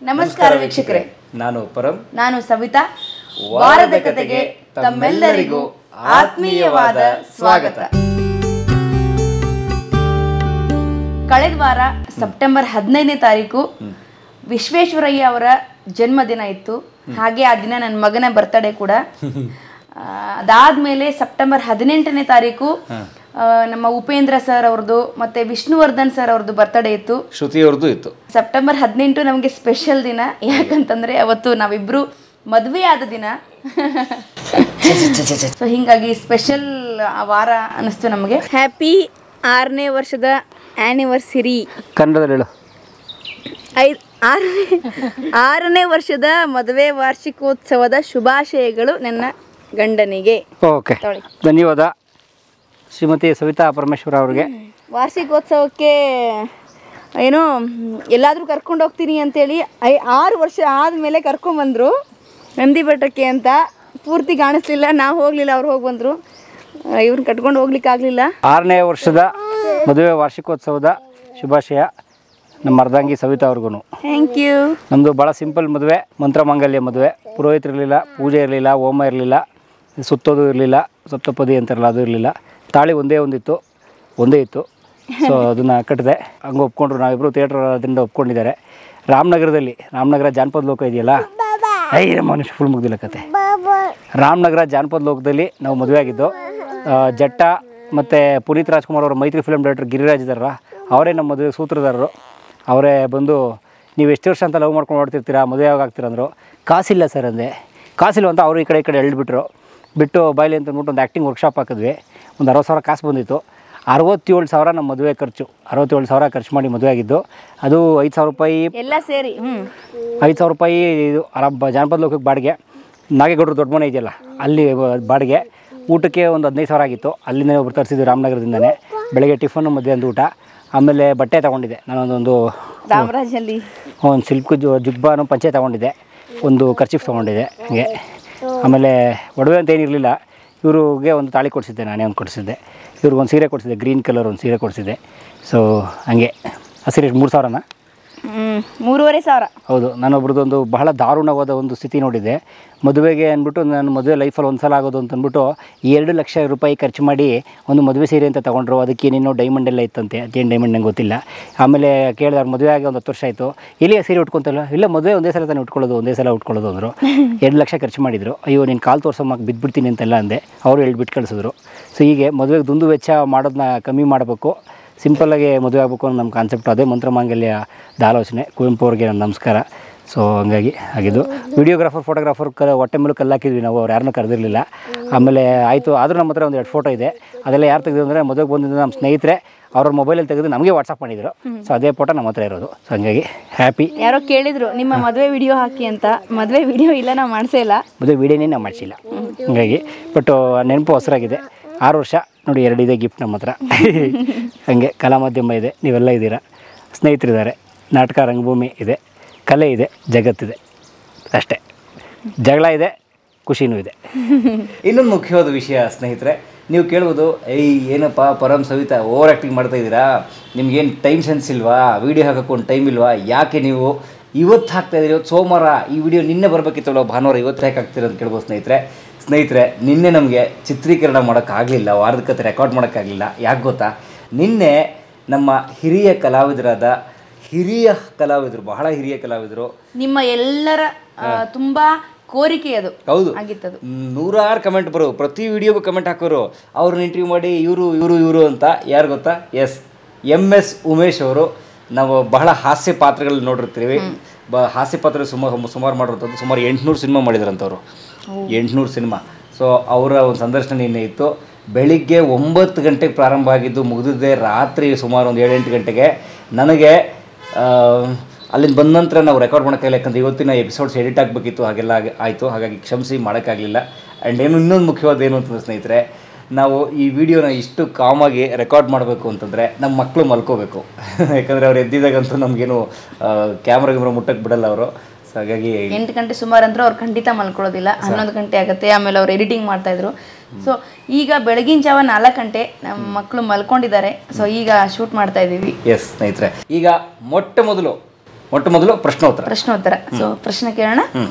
ನಮಸ್ಕಾರ ವೀಕ್ಷಕರೇ ನಾನು ಪರಂ ನಾನು ಸವಿತಾ ವಾರದ ಕತೆಗೆ ತಮ್ಮೆಲ್ಲರಿಗೂ ಆತ್ಮೀಯವಾದ ಸ್ವಾಗತ ಕಳೆದ ವಾರ ಸೆಪ್ಟೆಂಬರ್ ಹದಿನೈದನೇ ತಾರೀಕು ವಿಶ್ವೇಶ್ವರಯ್ಯ ಅವರ ಜನ್ಮದಿನ ಇತ್ತು ಹಾಗೆ ಆ ದಿನ ನನ್ನ ಮಗನ ಬರ್ತಡೇ ಕೂಡ ಆ, ಅದಾದ್ಮೇಲೆ ಸೆಪ್ಟೆಂಬರ್ ಹದಿನೆಂಟನೇ ತಾರೀಕು ಆ, ನಮ್ಮ ಉಪೇಂದ್ರ ಸರ್ ಅವ್ರದ್ದು ಮತ್ತೆ ವಿಷ್ಣುವರ್ಧನ್ ಸರ್ ಅವ್ರದ್ದು ಬರ್ತಡೇ ಇತ್ತು ಶ್ರುತಿಯವ್ರದ್ದು ಇತ್ತು ಸೆಪ್ಟೆಂಬರ್ ಹದಿನೆಂಟು ನಮಗೆ ಸ್ಪೆಷಲ್ ದಿನ ಯಾಕಂತಂದ್ರೆ ಅವತ್ತು ನಾವಿಬ್ರು ಮದುವೆ ಆದ ದಿನ ಸೊ ಹಿಂಗಾಗಿ ಸ್ಪೆಷಲ್ ವಾರ ಅನಿಸ್ತು ನಮಗೆ ಹ್ಯಾಪಿ ಆರನೇ ವರ್ಷದ ಆ್ಯನಿವರ್ಸರಿ ಕನ್ನಡದಲ್ಲಿ ಹೇಳು ಐದು ಆರನೇ ಆರನೇ ವರ್ಷದ ಮದುವೆ ವಾರ್ಷಿಕೋತ್ಸವದ ಶುಭಾಶಯಗಳು ನನ್ನ ಗಂಡನಿಗೆ ಓಕೆ ತೊಳಿ. ಧನ್ಯವಾದ ಶ್ರೀಮತಿ ಸವಿತಾ ಪರಮೇಶ್ವರ ಅವ್ರಿಗೆ ವಾರ್ಷಿಕೋತ್ಸವಕ್ಕೆ ಏನೋ ಎಲ್ಲಾದರೂ ಕರ್ಕೊಂಡು ಹೋಗ್ತೀನಿ ಅಂತೇಳಿ ಐ ಆರು ವರ್ಷ ಆದಮೇಲೆ ಕರ್ಕೊಂಬಂದರು ನಂದಿ ಬೆಟ್ಟಕ್ಕೆ ಅಂತ ಪೂರ್ತಿ ಕಾಣಿಸ್ಲಿಲ್ಲ ನಾವು ಹೋಗಲಿಲ್ಲ ಅವ್ರು ಹೋಗಿ ಬಂದರು ಇವ್ರನ್ನ ಕಟ್ಕೊಂಡು ಹೋಗ್ಲಿಕ್ಕೆ ಆಗಲಿಲ್ಲ ಆರನೇ ವರ್ಷದ ಮದುವೆ ವಾರ್ಷಿಕೋತ್ಸವದ ಶುಭಾಶಯ ನಮ್ಮ ಅರ್ಧಾಂಗಿ ಸವಿತಾ ಅವ್ರಿಗೂ ಥ್ಯಾಂಕ್ ಯು ನಮ್ಮದು ಭಾಳ ಸಿಂಪಲ್ ಮದುವೆ ಮಂತ್ರಮಾಂಗಲ್ಯ ಮದುವೆ ಪುರೋಹಿತರಿರಲಿಲ್ಲ ಪೂಜೆ ಇರಲಿಲ್ಲ ಹೋಮ ಇರಲಿಲ್ಲ ಸುತ್ತೋದು ಇರಲಿಲ್ಲ ಸಪ್ತಪದಿ ಅಂತಾರಲ್ಲ ಅದು ಇರಲಿಲ್ಲ ತಾಳಿ ಒಂದೇ ಒಂದಿತ್ತು ಒಂದೇ ಇತ್ತು ಸೊ ಅದನ್ನು ಕಟ್ಟಿದೆ ಹಂಗೆ ಒಪ್ಕೊಂಡ್ರು ನಾವಿಬ್ಬರು ಥಿಯೇಟ್ರ್ ಅದರಿಂದ ಒಪ್ಕೊಂಡಿದ್ದಾರೆ ರಾಮನಗರದಲ್ಲಿ ರಾಮನಗರ ಜಾನಪದ ಲೋಕ ಇದೆಯಲ್ಲ ಐ ಮನುಷ್ಯ ಫುಲ್ ಮುಗ್ದಿಲ್ಲ ಕತೆ ರಾಮನಗರ ಜಾನಪದ ಲೋಕದಲ್ಲಿ ನಾವು ಮದುವೆ ಆಗಿದ್ದು ಆ, ಜಟ್ಟ ಮತ್ತು ಪುನೀತ್ ರಾಜ್ಕುಮಾರ್ ಅವರ ಮೈತ್ರಿ ಫಿಲ್ಮ್ ಡೈರೆಕ್ಟರ್ ಗಿರಿರಾಜ್ ಇದ್ದಾರಲ್ಲ ಅವರೇ ನಮ್ಮ ಮದುವೆ ಸೂತ್ರಧಾರರು ಅವರೇ ಬಂದು ನೀವು ಎಷ್ಟು ವರ್ಷ ಅಂತ ಲವ್ ಮಾಡ್ಕೊಂಡು ನೋಡ್ತಿರ್ತೀರಾ ಮದುವೆ ಯಾವಾಗ ಆಗ್ತೀರಾ ಅಂದರು ಕಾಸಿಲ್ಲ ಸರ್ ಅಂದೆ ಕಾಸಿಲ್ಲ ಅಂತ ಅವರು ಈ ಕಡೆ ಈ ಕಡೆ ಎಳ್ಬಿಟ್ರು ಬಿಟ್ಟು ಬಾಯ್ಲಿ ಅಂತ ಅಂದ್ಬಿಟ್ಟು ಒಂದು ಆ್ಯಕ್ಟಿಂಗ್ ವರ್ಕ್ಶಾಪ್ ಹಾಕಿದ್ವಿ ಒಂದು ಅರವತ್ತು ಸಾವಿರ ಕಾಸು ಬಂದಿತ್ತು ಅರವತ್ತೇಳು ಸಾವಿರ ನಮ್ಮ ಮದುವೆ ಖರ್ಚು ಅರವತ್ತೇಳು ಸಾವಿರ ಖರ್ಚು ಮಾಡಿ ಮದುವೆ ಆಗಿದ್ದು ಅದು ಐದು ಸಾವಿರ ರೂಪಾಯಿ ಎಲ್ಲ ಸೇರಿ ಹ್ಞೂ ಐದು ಸಾವಿರ ರೂಪಾಯಿ ಇದು ಅರಬ್ ಜಾನಪದ ಲೋಕಕ್ಕೆ ಬಾಡಿಗೆ ನಾಗೇಗೌಡರು ದೊಡ್ಡ ಮನೆ ಇದೆಯಲ್ಲ ಅಲ್ಲಿ ಬ- ಬಾಡಿಗೆ ಊಟಕ್ಕೆ ಒಂದು ಹದಿನೈದು ಸಾವಿರ ಆಗಿತ್ತು ಅಲ್ಲಿಂದನೇ ಒಬ್ರು ತರಿಸಿದ್ವಿ ರಾಮನಗರದಿಂದನೇ ಬೆಳಗ್ಗೆ ಟಿಫನ್ ಮಧ್ಯಾಹ್ನದ ಊಟ ಆಮೇಲೆ ಬಟ್ಟೆ ತೊಗೊಂಡಿದ್ದೆ ನಾನೊಂದೊಂದು ರಾಮರಾಜಲ್ಲಿ ಒಂದು ಸಿಲ್ಕ್ ಜು ಜುಬ್ಬಾನು ಪಂಚೆ ತೊಗೊಂಡಿದ್ದೆ ಒಂದು ಖರ್ಚಿಫ್ ತೊಗೊಂಡಿದ್ದೆ ಹಾಗೆ ಆಮೇಲೆ ಒಡವೆ ಅಂತ ಏನಿರಲಿಲ್ಲ ಇವ್ರಿಗೆ ಒಂದು ತಾಳಿ ಕೊಡಿಸಿದ್ದೆ ನಾನೇ ಒಂದು ಕೊಡಿಸಿದ್ದೆ ಇವ್ರಿಗೆ ಒಂದು ಸೀರೆ ಕೊಡಿಸಿದ್ದೆ ಗ್ರೀನ್ ಕಲರ್ ಒಂದು ಸೀರೆ ಕೊಡಿಸಿದ್ದೆ ಸೊ ಹಂಗೆ ಆ ಸೀರೆ ಮೂರು ಸಾವಿರನಾ ಹ್ಞೂ ಮೂರುವರೆ ಸಾವಿರ ಹೌದು ನಾನೊಬ್ರದ್ದೊಂದು ಬಹಳ ದಾರುಣವಾದ ಒಂದು ಸ್ಥಿತಿ ನೋಡಿದ್ದೆ ಮದುವೆಗೆ ಅಂದ್ಬಿಟ್ಟು ನಾನು ಮದುವೆ ಲೈಫಲ್ಲಿ ಒಂದು ಸಲ ಆಗೋದು ಅಂತ ಅಂದ್ಬಿಟ್ಟು ಎರಡು ಲಕ್ಷ ರೂಪಾಯಿ ಖರ್ಚು ಮಾಡಿ ಒಂದು ಮದುವೆ ಸೀರೆ ಅಂತ ತೊಗೊಂಡ್ರು ಅದಕ್ಕೆ ಏನೇನೋ ಡೈಮಂಡ್ ಎಲ್ಲ ಇತ್ತಂತೆ ಅದೇನು ಡೈಮಂಡ್ ನಂಗೆ ಗೊತ್ತಿಲ್ಲ ಆಮೇಲೆ ಕೇಳಿದಾಗ ಮದುವೆ ಆಗಿ ಒಂದು ಹತ್ತು ವರ್ಷ ಆಯಿತು ಎಲ್ಲಿ ಆ ಸೀರೆ ಉಟ್ಕೊಂತಲ್ಲ ಇಲ್ಲ ಮದುವೆ ಒಂದೇ ಸಲ ತಾನೇ ಉಟ್ಕೊಳ್ಳೋದು ಒಂದೇ ಸಲ ಉಟ್ಕೊಳ್ಳೋದು ಅಂದರು ಎರಡು ಲಕ್ಷ ಖರ್ಚು ಮಾಡಿದರು ಅಯ್ಯೋ ನೀನು ಕಾಲು ತೋರ್ಸೋಮಕ್ಕೆ ಬಿದ್ದುಬಿಡ್ತೀನಿ ಅಂತೆಲ್ಲ ಅಂದೆ ಅವರು ಹೇಳ್ಬಿಟ್ಟು ಕಳಿಸಿದ್ರು ಸೊ ಹೀಗೆ ಮದುವೆಗೆ ದುಂದು ವೆಚ್ಚ ಮಾಡೋದನ್ನ ಕಮ್ಮಿ ಮಾಡಬೇಕು ಸಿಂಪಲ್ಲಾಗಿ ಮದುವೆ ಆಗಬೇಕು ಅನ್ನೋ ನಮ್ಮ ಕಾನ್ಸೆಪ್ಟ್ ಅದೇ ಮಂತ್ರಮಾಂಗಲ್ಯದ ಆಲೋಚನೆ ಕುವೆಂಪು ಅವ್ರಿಗೆ ನನ್ನ ನಮಸ್ಕಾರ ಸೊ ಹಂಗಾಗಿ ಆಗಿದ್ದು ವಿಡಿಯೋಗ್ರಾಫರ್ ಫೋಟೋಗ್ರಾಫರ್ ಕ ಹೊಟ್ಟೆ ಮೇಲೆ ಕಲ್ಲು ಹಾಕಿದ್ವಿ ನಾವು ಅವ್ರು ಯಾರನ್ನೂ ಕರೆದಿರಲಿಲ್ಲ ಆಮೇಲೆ ಆಯಿತು ಆದರೂ ನಮ್ಮ ಹತ್ರ ಒಂದು ಎರಡು ಫೋಟೋ ಇದೆ ಅದೆಲ್ಲ ಯಾರು ತೆಗೆದು ಅಂದರೆ ಮದುವೆಗೆ ಬಂದಿದ್ದು ನಮ್ಮ ಸ್ನೇಹಿತರೆ ಅವ್ರ ಮೊಬೈಲಲ್ಲಿ ತೆಗೆದು ನಮಗೆ ವಾಟ್ಸಪ್ ಮಾಡಿದರು ಸೊ ಅದೇ ಫೋಟೋ ನಮ್ಮ ಹತ್ರ ಇರೋದು ಸೊ ಹಂಗಾಗಿ ಹ್ಯಾಪಿ ಯಾರೋ ಕೇಳಿದ್ರು ನಿಮ್ಮ ಮದುವೆ ವಿಡಿಯೋ ಹಾಕಿ ಅಂತ ಮದುವೆ ವಿಡಿಯೋ ಇಲ್ಲ ನಾವು ಮಾಡಿಸೇ ಇಲ್ಲ ಮದುವೆ ವೀಡಿಯೋನೇ ನಾವು ಮಾಡಿಸಿಲ್ಲ ಹಂಗಾಗಿ ಬಟ್ ನೆನಪು ಹೊಸರಾಗಿದೆ ಆರು ವರ್ಷ ನೋಡಿ ಎರಡಿದೆ ಗಿಫ್ಟ್ ನಮ್ಮ ಹತ್ರ ಹಾಗೆ ಕಲಾ ಮಾಧ್ಯಮ ಇದೆ ನೀವೆಲ್ಲ ಇದ್ದೀರಾ ಸ್ನೇಹಿತರಿದ್ದಾರೆ ನಾಟಕ ರಂಗಭೂಮಿ ಇದೆ ಕಲೆ ಇದೆ ಜಗತ್ತಿದೆ ಅಷ್ಟೇ ಜಗಳ ಇದೆ ಖುಷಿನೂ ಇದೆ ಇನ್ನೊಂದು ಮುಖ್ಯವಾದ ವಿಷಯ ಸ್ನೇಹಿತರೆ ನೀವು ಕೇಳ್ಬೋದು ಏಯ್ ಏನಪ್ಪ ಪರಂ ಸವಿತಾ ಓವರ್ ಆ್ಯಕ್ಟಿಂಗ್ ಮಾಡ್ತಾ ಇದ್ದೀರಾ ನಿಮ್ಗೇನು ಟೈಮ್ ಸೆನ್ಸ್ ಇಲ್ವಾ ವೀಡಿಯೋ ಹಾಕಕ್ಕೆ ಒಂದು ಟೈಮ್ ಇಲ್ವಾ ಯಾಕೆ ನೀವು ಇವತ್ತು ಹಾಕ್ತಾ ಇದ್ದೀರಿ ಇವತ್ತು ಸೋಮವಾರ ಈ ವಿಡಿಯೋ ನಿನ್ನೆ ಬರಬೇಕಿತ್ತಲ್ಲ ಭಾನುವಾರ ಇವತ್ತು ಯಾಕೆ ಹಾಕ್ತೀರ ಅಂತ ಕೇಳ್ಬೋದು ಸ್ನೇಹಿತರೆ ಸ್ನೇಹಿತರೆ ನಿನ್ನೆ ನಮಗೆ ಚಿತ್ರೀಕರಣ ಮಾಡೋಕ್ಕಾಗಲಿಲ್ಲ ವಾರದ ಕತೆ ರೆಕಾರ್ಡ್ ಮಾಡೋಕ್ಕಾಗಲಿಲ್ಲ ಯಾಕೆ ಗೊತ್ತಾ ನಿನ್ನೆ ನಮ್ಮ ಹಿರಿಯ ಕಲಾವಿದರಾದ ಹಿರಿಯ ಕಲಾವಿದರು ಬಹಳ ಹಿರಿಯ ಕಲಾವಿದರು ನಿಮ್ಮ ಎಲ್ಲರ ಆ, ತುಂಬಾ ಕೋರಿಕೆ ಅದು ಹೌದು ಆಗಿತ್ತದು ನೂರಾರು ಕಮೆಂಟ್ ಬರೋ ಪ್ರತಿ ವಿಡಿಯೋಗೂ ಕಮೆಂಟ್ ಹಾಕೋರು ಅವ್ರನ್ನ ಇಂಟರ್ವ್ಯೂ ಮಾಡಿ ಇವರು ಇವರು ಇವರು ಅಂತ ಯಾರು ಗೊತ್ತಾ ಎಸ್ ಎಮ್ ಎಸ್ ಉಮೇಶ್ ಅವರು ನಾವು ಬಹಳ ಹಾಸ್ಯ ಪಾತ್ರಗಳು ನೋಡಿರ್ತೀವಿ ಬ ಹಾಸ್ಯ ಪಾತ್ರ ಸುಮಾರು ಸುಮಾರು ಮಾಡಿರೋಂಥದ್ದು ಸುಮಾರು ಎಂಟುನೂರು ಸಿನಿಮಾ ಮಾಡಿದ್ರಂಥವ್ರು ಎಂಟುನೂರು ಸಿನಿಮಾ ಸೊ ಅವರ ಒಂದು ಸಂದರ್ಶನ ನಿನ್ನೆ ಇತ್ತು ಬೆಳಿಗ್ಗೆ ಒಂಬತ್ತು ಗಂಟೆಗೆ ಪ್ರಾರಂಭ ಆಗಿದ್ದು ಮುಗಿದಿದ್ದೆ ರಾತ್ರಿ ಸುಮಾರು ಒಂದು ಏಳೆಂಟು ಗಂಟೆಗೆ ನನಗೆ ಆ, ಅಲ್ಲಿಂದ ಬಂದ ನಂತರ ನಾವು ರೆಕಾರ್ಡ್ ಮಾಡೋಕ್ಕಾಗಿಲ್ಲ ಯಾಕಂದ್ರೆ ಇವತ್ತಿನ ಎಪಿಸೋಡ್ಸ್ ಎಡಿಟ್ ಆಗಬೇಕಿತ್ತು ಹಾಗೆಲ್ಲ ಆಗಿ- ಆಯಿತು ಹಾಗಾಗಿ ಕ್ಷಮಿಸಿ ಮಾಡೋಕ್ಕಾಗಲಿಲ್ಲ ಆ್ಯಂಡ್ ಏನು ಇನ್ನೊಂದು ಮುಖ್ಯವಾದ ಏನು ಅಂತಂದ್ರೆ ಸ್ನೇಹಿತರೆ ನಾವು ಈ ವಿಡಿಯೋನ ಇಷ್ಟು ಕಾಮಾಗಿ ರೆಕಾರ್ಡ್ ಮಾಡಬೇಕು ಅಂತಂದರೆ ನಮ್ಮ ಮಕ್ಕಳು ಮಲ್ಕೋಬೇಕು ಯಾಕಂದರೆ ಅವ್ರು ಎದ್ದಿದಾಗಂತೂ ನಮಗೇನು ಕ್ಯಾಮ್ರಾ ಗಿಮ್ರಾ ಮುಟ್ಟಕ್ಕೆ ಬಿಡಲ್ಲ ಅವರು ಸೊ ಹಾಗಾಗಿ ಎಂಟು ಗಂಟೆ ಸುಮಾರು ಅಂದ್ರೆ ಅವ್ರು ಖಂಡಿತ ಮಲ್ಕೊಳ್ಳೋದಿಲ್ಲ ಹನ್ನೊಂದು ಗಂಟೆ ಆಗುತ್ತೆ ಆಮೇಲೆ ಅವ್ರು ಎಡಿಟಿಂಗ್ ಮಾಡ್ತಾ ಇದ್ರು ಸೊ ಈಗ ಬೆಳಗಿನ ಜಾವ ನಾಲ್ಕು ಗಂಟೆ ನಮ್ಮ ಮಕ್ಕಳು ಮಲ್ಕೊಂಡಿದ್ದಾರೆ ಸೊ ಈಗ ಶೂಟ್ ಮಾಡ್ತಾ ಇದ್ದೀವಿ ಎಸ್ ಸ್ನೇಹಿತರೆ ಈಗ ಮೊಟ್ಟ ಮೊದಲು ಮೊಟ್ಟ ಮೊದಲು ಪ್ರಶ್ನೋತ್ತರ ಪ್ರಶ್ನೋತ್ತರ ಸೊ ಪ್ರಶ್ನೆ ಕೇಳೋಣ ಹ್ಮ್.